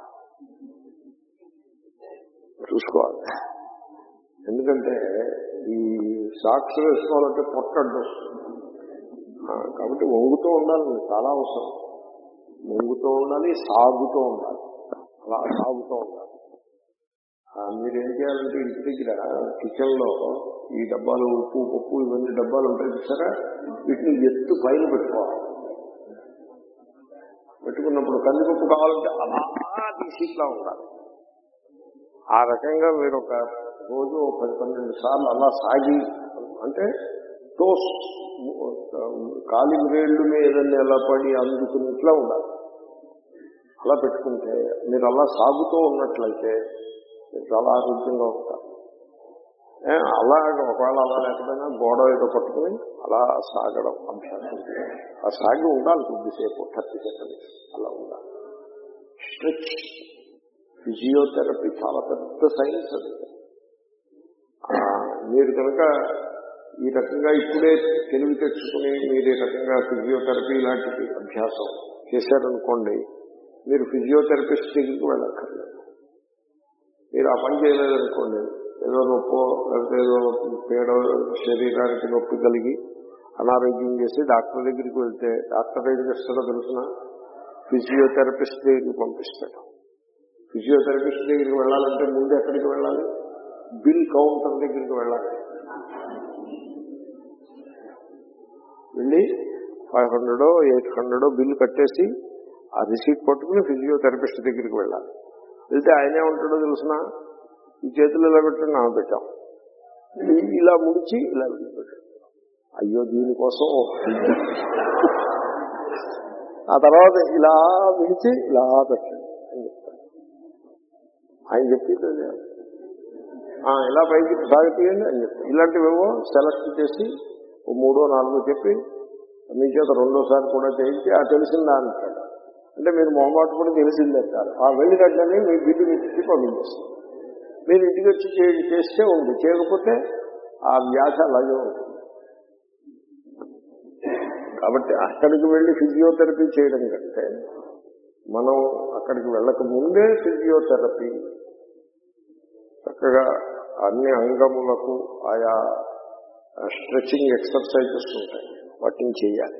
చూసుకోవాలి ఎందుకంటే ఈ సాక్స్ వేసుకోవాలంటే పొట్ట అడ్డు వస్తుంది ఆ, కాబట్టి వంగుతూ ఉండాలి చాలా అవసరం వంగుతూ ఉండాలి సాగుతూ ఉండాలి అలా సాగుతూ ఉండాలి ఆ, మీరేం చేయాలంటే ఇంటి దగ్గర కిచెన్ లో ఈ డబ్బాలు ఉప్పు పప్పు ఇవన్నీ డబ్బాలు ఉంటాయి చూసారా వీటిని ఎత్తు పైన పెట్టుకోవాలి పెట్టుకున్నప్పుడు కందిపప్పు కావాలంటే అలా తీసి ఇట్లా ఉండాలి ఆ రకంగా మీరు ఒక రోజు ఒక పది పన్నెండు సార్లు అలా సాగి అంటే టోస్ కాలి రేళ్లు మీదన్నీ ఎలా పడి అందుకున్నట్లా ఉండాలి అలా పెట్టుకుంటే మీరు అలా సాగుతూ ఉన్నట్లయితే మీరు చాలా ఆరోగ్యంగా ఉంటారు ఏ, అలా ఒకవేళ అలా లేకపోయినా గోడ ఏదో పట్టుకుని అలా సాగడం అభ్యాసం చేయాలి. ఆ సాగి ఉండాలి కొద్దిసేపు థర్టీ సెకండ్స్ అలా ఉండాలి స్ట్రెచ్ ఫిజియోథెరపీ చాలా పెద్ద సైన్స్ అది ఆ, మీరు కనుక ఈ రకంగా ఇప్పుడే తెలివి తెచ్చుకుని మీరు ఈ రకంగా ఫిజియోథెరపీ ఇలాంటివి అభ్యాసం చేశారనుకోండి మీరు ఫిజియోథెరపిస్ట్ దగ్గరికి వెళ్ళక్కర్లేదు మీరు ఆ పని చేయలేదనుకోండి ఏదో నొప్పో లేకపోతే ఏదో పీడ శరీరానికి నొప్పి కలిగి అనారోగ్యం చేసి డాక్టర్ దగ్గరికి వెళ్తే డాక్టర్ ఏం చేస్తాడో తెలిసిన ఫిజియోథెరపిస్ట్ దగ్గరికి పంపిస్తాడు ఫిజియోథెరపిస్ట్ దగ్గరికి వెళ్ళాలంటే ముందు ఎక్కడికి వెళ్ళాలి బిల్ కౌంటర్ దగ్గరికి వెళ్ళాలి వెళ్ళి ఫైవ్ హండ్రెడో ఎయిట్ హండ్రెడో బిల్ కట్టేసి ఆ రిసీట్ పట్టుకుని ఫిజియోథెరపిస్ట్ దగ్గరికి వెళ్ళాలి వెళ్తే ఆయనే ఉంటాడో తెలిసిన ఈ చేతులు ఇలా పెట్టుకుని నా పెట్టాం ఇ- ఇలా ముడిచి ఇలా పెట్టాం అయ్యో దీనికోసం ఆ తర్వాత ఇలా విడిచి ఇలా పెట్టండి అని చెప్తాను ఆయన చెప్పింది అదే. ఆ, ఇలా పైకి సాగిపోయండి అని చెప్తాను ఇలాంటివేవో సెలెక్ట్ చేసి ఓ మూడో నాలుగో చెప్పి మీ చేత రెండోసారి కూడా చేయించి ఆ తెలిసిందా అంటాడు అంటే మీరు మొహమాట కూడా తెలిసిందంటారు ఆ వెళ్ళినట్లని మీ బిల్లు ఇంటికి పంపించేస్తారు మీరు ఇంటికి వచ్చి చే- చేస్తే ఉంది చేయకపోతే ఆ వ్యాధి అలాగే ఉంటుంది కాబట్టి అక్కడికి వెళ్ళి ఫిజియోథెరపీ చేయడం కంటే మనం అక్కడికి వెళ్ళక ముందే ఫిజియోథెరపీ చక్కగా అన్ని అంగములకు ఆయా స్ట్రెచింగ్ ఎక్సర్సైజెస్ ఉంటాయి వాటిని చేయాలి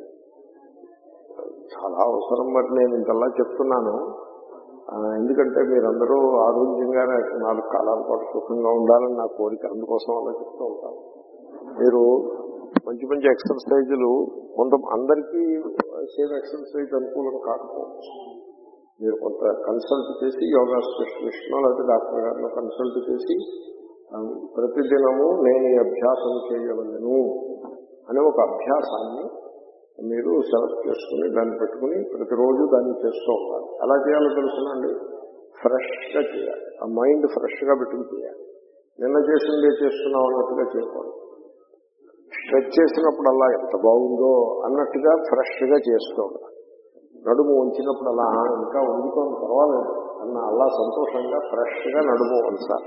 చాలా అవసరం మరి నేను ఇంతలా చెప్తున్నాను ఆ, ఎందుకంటే మీరందరూ ఆరోగ్యంగానే నాలుగు కాలాల పాటు సుఖంగా ఉండాలని నా కోరిక అందుకోసం అలా చెప్తూ ఉంటాను మీరు మంచి మంచి ఎక్సర్సైజులు కొంత అందరికీ సేమ్ ఎక్సర్సైజ్ అనుకూలం కాకపోవచ్చు మీరు కొంత కన్సల్ట్ చేసి యోగా స్పెషలిస్ట్నో లేకపోతే డాక్టర్ గారినో కన్సల్ట్ చేసి ఆ, ప్రతిదినము నేను ఈ అభ్యాసం చేయవలను అనే ఒక అభ్యాసాన్ని మీరు సెలెక్ట్ చేసుకుని దాన్ని పెట్టుకుని ప్రతిరోజు దాన్ని చేస్తూ ఉండాలి ఎలా చేయాలో తెలుసునండి ఫ్రెష్ గా చేయాలి ఆ మైండ్ ఫ్రెష్ గా పెట్టుకుని చేయాలి నిన్న చేసిందే చేస్తున్నాం అన్నట్టుగా చేయకూడదు స్ట్రెచ్ చేసినప్పుడు అలా ఎంత బాగుందో అన్నట్టుగా ఫ్రెష్ గా చేస్తూ ఉండాలి నడుము ఉంచినప్పుడు అలా "ఆ, ఇంకా వండుకోని పర్వాలేదు అన్న అలా సంతోషంగా ఫ్రెష్ గా నడుము వంచాలి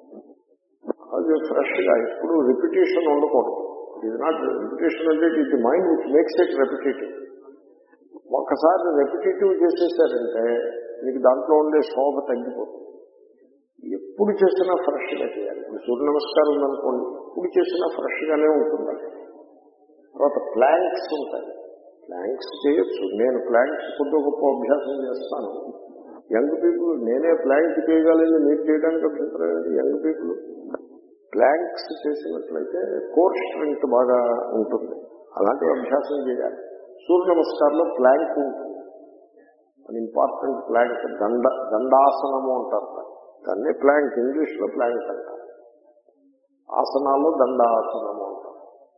అది ఫ్రెష్ గా ఎప్పుడు రిపిటేషన్ ఉండకూడదు ఇది నాట్ రిపిటేషన్ అంటే ఇది mind which makes it repetitive ఒక్కసారి రెపిటేటివ్ చేసేసారంటే మీకు దాంట్లో ఉండే శోభ తగ్గిపోతుంది ఎప్పుడు చేసినా ఫ్రెష్ గా చేయాలి ఇప్పుడు సూర్య నమస్కారం ఉందనుకోండి ఎప్పుడు చేసినా ఫ్రెష్ గానే ఉంటుంది అది. తర్వాత ప్లాంక్స్ ఉంటాయి ప్లాంక్స్ చేయొచ్చు నేను ప్లాంక్స్ కొద్ది గొప్ప అభ్యాసం చేస్తాను యంగ్ పీపుల్ నేనే ప్లాంక్ చేయగలిగింది మీరు చేయడానికి అభ్యంతరం ఏంటి యంగ్ పీపుల్ ప్లాంక్స్ చేసినట్లయితే కోర్ స్ట్రెంగ్త్ బాగా ఉంటుంది అలాంటి అభ్యాసం చేయాలి సూర్య నమస్కారంలో ప్లాంక్ ఉంటుంది అది ఇంపార్టెంట్ ప్లాంక్ దండ దండాసనము అంటారు దాన్ని. దాన్ని ప్లాంక్ ఇంగ్లీష్ లో ప్లాంక్ అంటారు ఆసనాల్లో దండాసనము అంటారు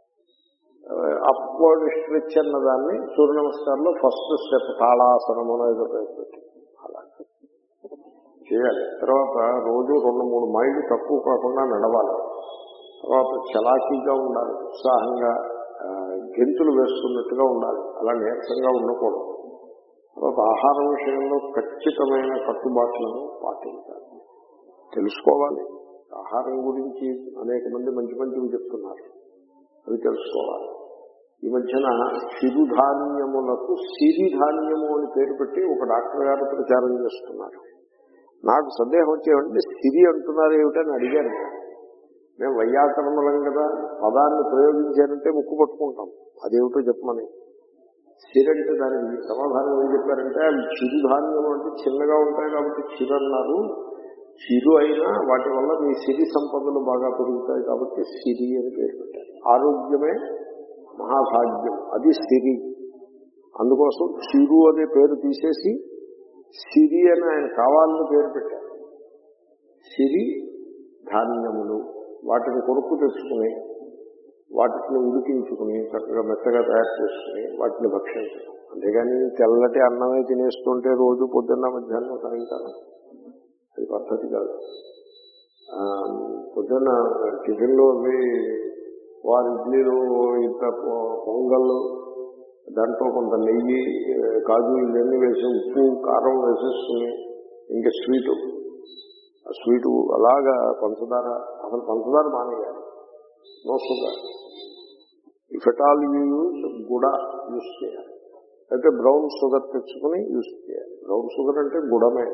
అప్వర్డ్ స్ట్రెచ్ అన్న దాన్ని సూర్య నమస్కారంలో ఫస్ట్ స్టెప్ తాళాసనము అనేది పేరు పెట్టి అలా చేయాలి తర్వాత రోజు రెండు మూడు మైళ్ళు తక్కువ కాకుండా నడవాలి తర్వాత చలాకీగా ఉండాలి ఉత్సాహంగా ఆ, గెంతులు వేస్తున్నట్టుగా ఉండాలి అలా నీరసంగా ఉండకూడదు తర్వాత ఆహారం విషయంలో ఖచ్చితమైన కట్టుబాట్లను పాటించాలి తెలుసుకోవాలి ఆహారం గురించి అనేక మంది మంచి మంచివి చెప్తున్నారు అవి తెలుసుకోవాలి ఈ మధ్యన చిరుధాన్యములకు సిరిధాన్యము అని పేరు పెట్టి ఒక డాక్టర్ గారు ప్రచారం చేస్తున్నారు నాకు సందేహం వచ్చేవంటే సిరి అంటున్నారు ఏమిటని అడిగాను నేను. మేము వైయాకరణములం కదా పదాన్ని ప్రయోగించారంటే ముక్కు పట్టుకుంటాం అదేమిటో చెప్పమని సిరి అంటే దానికి సమాధానం ఏం చెప్పారంటే అవి చిరుధాన్యం అంటే చిన్నగా ఉంటాయి కాబట్టి చిరు అన్నారు చిరు అయినా వాటి వల్ల మీ సిరి సంపదలు బాగా పెరుగుతాయి కాబట్టి సిరి అని పేరు పెట్టారు ఆరోగ్యమే మహాభాగ్యం అది సిరి అందుకోసం చిరు అనే పేరు తీసేసి సిరి అని ఆయన కావాలని పేరు పెట్టారు సిరి ధాన్యములు వాటిని కొనుక్కు తెచ్చుకుని వాటిని ఉడికించుకుని చక్కగా మెత్తగా తయారు చేసుకుని వాటిని భక్షించడం అంతేగాని తెల్లటి అన్నమే తినేస్తుంటే రోజు పొద్దున్న మధ్యాహ్నం సాయంకాలం అది పద్ధతి కాదు ఆ, పొద్దున్న టిఫిన్లో అవి వారి ఇడ్లీలు ఇంత పొ- పొంగళ్ళు దాంట్లో కొంత నెయ్యి ఏ, కాజు ఇవన్నీ వేసి ఉప్పు కారం వేసేసుకుని ఇంకా స్వీటు ఆ స్వీటు అలాగా పంచదార అసలు పంచదార మానేయాలి no sugar if at all you use గుడ యూజ్ చేయాలి అయితే బ్రౌన్ షుగర్ తెచ్చుకుని యూజ్ చేయాలి బ్రౌన్ షుగర్ అంటే గుడమే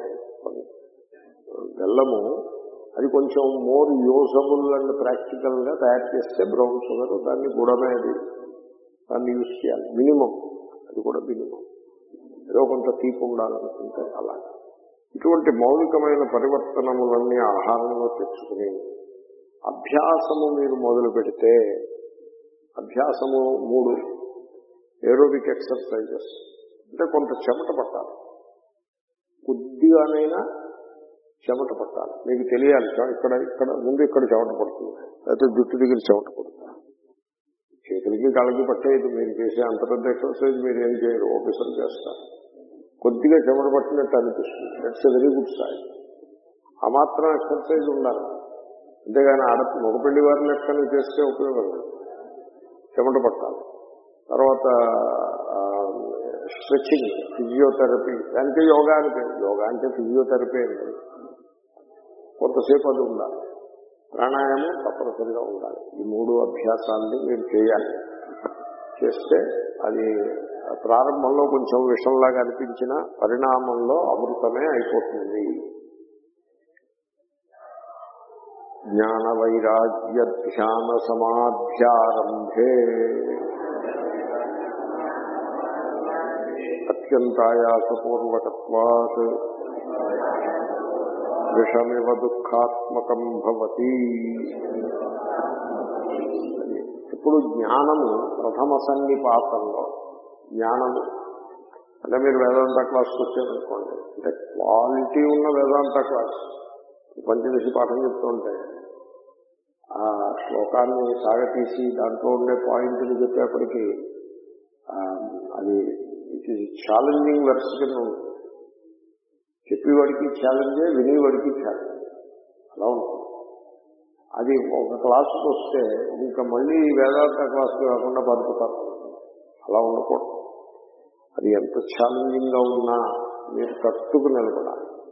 బెల్లము అది కొంచెం మోర్ యూజబుల్ అండ్ ప్రాక్టికల్ గా తయారు చేస్తే బ్రౌన్ షుగర్ దాన్ని గుడమే అది దాన్ని యూజ్ చేయాలి మినిమం అది కూడా మినిమం ఏదో కొంత తీపి ఉండాలనుకుంటే అలా ఇటువంటి మౌలికమైన పరివర్తనములన్నీ ఆహారంలో తెచ్చుకుని అభ్యాసము మీరు మొదలు పెడితే అభ్యాసము మూడు ఏరోబిక్ ఎక్సర్సైజెస్ అంటే కొంత చెమట పట్టాలి కొద్దిగానైనా చెమట పట్టాలి మీకు తెలియాలి చె- ఇక్కడ ఇక్కడ ముందు ఇక్కడ చెమట పడుతుంది లేకపోతే జుట్టు దగ్గర చెమట పడుతుంది చేతులకి కళ్ళకి పట్టేది మీరు చేసే అంత పెద్ద ఎక్సర్సైజ్ మీరు ఏం చేయరు ఆఫీసర్ చేస్తారు కొద్దిగా చెమట పట్టినట్టు అనిపిస్తుంది దట్స్ వెరీ గుడ్ సైడ్ ఆ మాత్రం ఎక్సర్సైజ్ ఉండాలి అంతేగాని ఆడ మగ పెళ్లి వారి లెక్కన చేస్తే ఉపయోగం లేదు చెమట పట్టాలి తర్వాత స్ట్రెచ్చింగ్ ఫిజియోథెరపీ దానికి యోగా అని పేరు యోగా అంటే ఫిజియోథెరపీ అంటే కొంతసేపు అది ఉండాలి ప్రాణాయామం తప్పనిసరిగా ఉండాలి ఈ మూడు అభ్యాసాన్ని మీరు చేయాలి చేస్తే అది ప్రారంభంలో కొంచెం విషంలాగా అనిపించిన పరిణామంలో అమృతమే అయిపోతుంది జ్ఞాన వైరాగ్య ధ్యాన సమాధ్యారంభే అత్యంతాయాసపూర్వకత్వాత్ విషమివ దుఃఖాత్మకం భవతి ఇప్పుడు జ్ఞానము ప్రథమ సన్నిపాతంలో జ్ఞానము అంటే మీరు వేదాంత క్లాస్కి వచ్చారనుకోండి అంటే క్వాలిటీ ఉన్న వేదాంత క్లాస్ పంచదశి పాఠం చెప్తుంటే ఆ శ్లోకాన్ని సాగతీసి దాంట్లో ఉండే పాయింట్లు చెప్పేప్పటికీ ఆ, అది ఇట్ ఈజ్ ఛాలెంజింగ్ వెర్స్ కింద ఉంటుంది చెప్పేవాడికి ఛాలెంజే వినేవాడికి ఛాలెంజ్ అలా ఉంటుంది అది ఒక క్లాసుకి వస్తే ఇంకా మళ్ళీ వేదాంత క్లాస్కి కాకుండా బతుకుతారు అలా ఉండకూడదు అది ఎంత ఛాలెంజింగ్ గా ఉన్నా మీరు తట్టుకు నిలబడాలి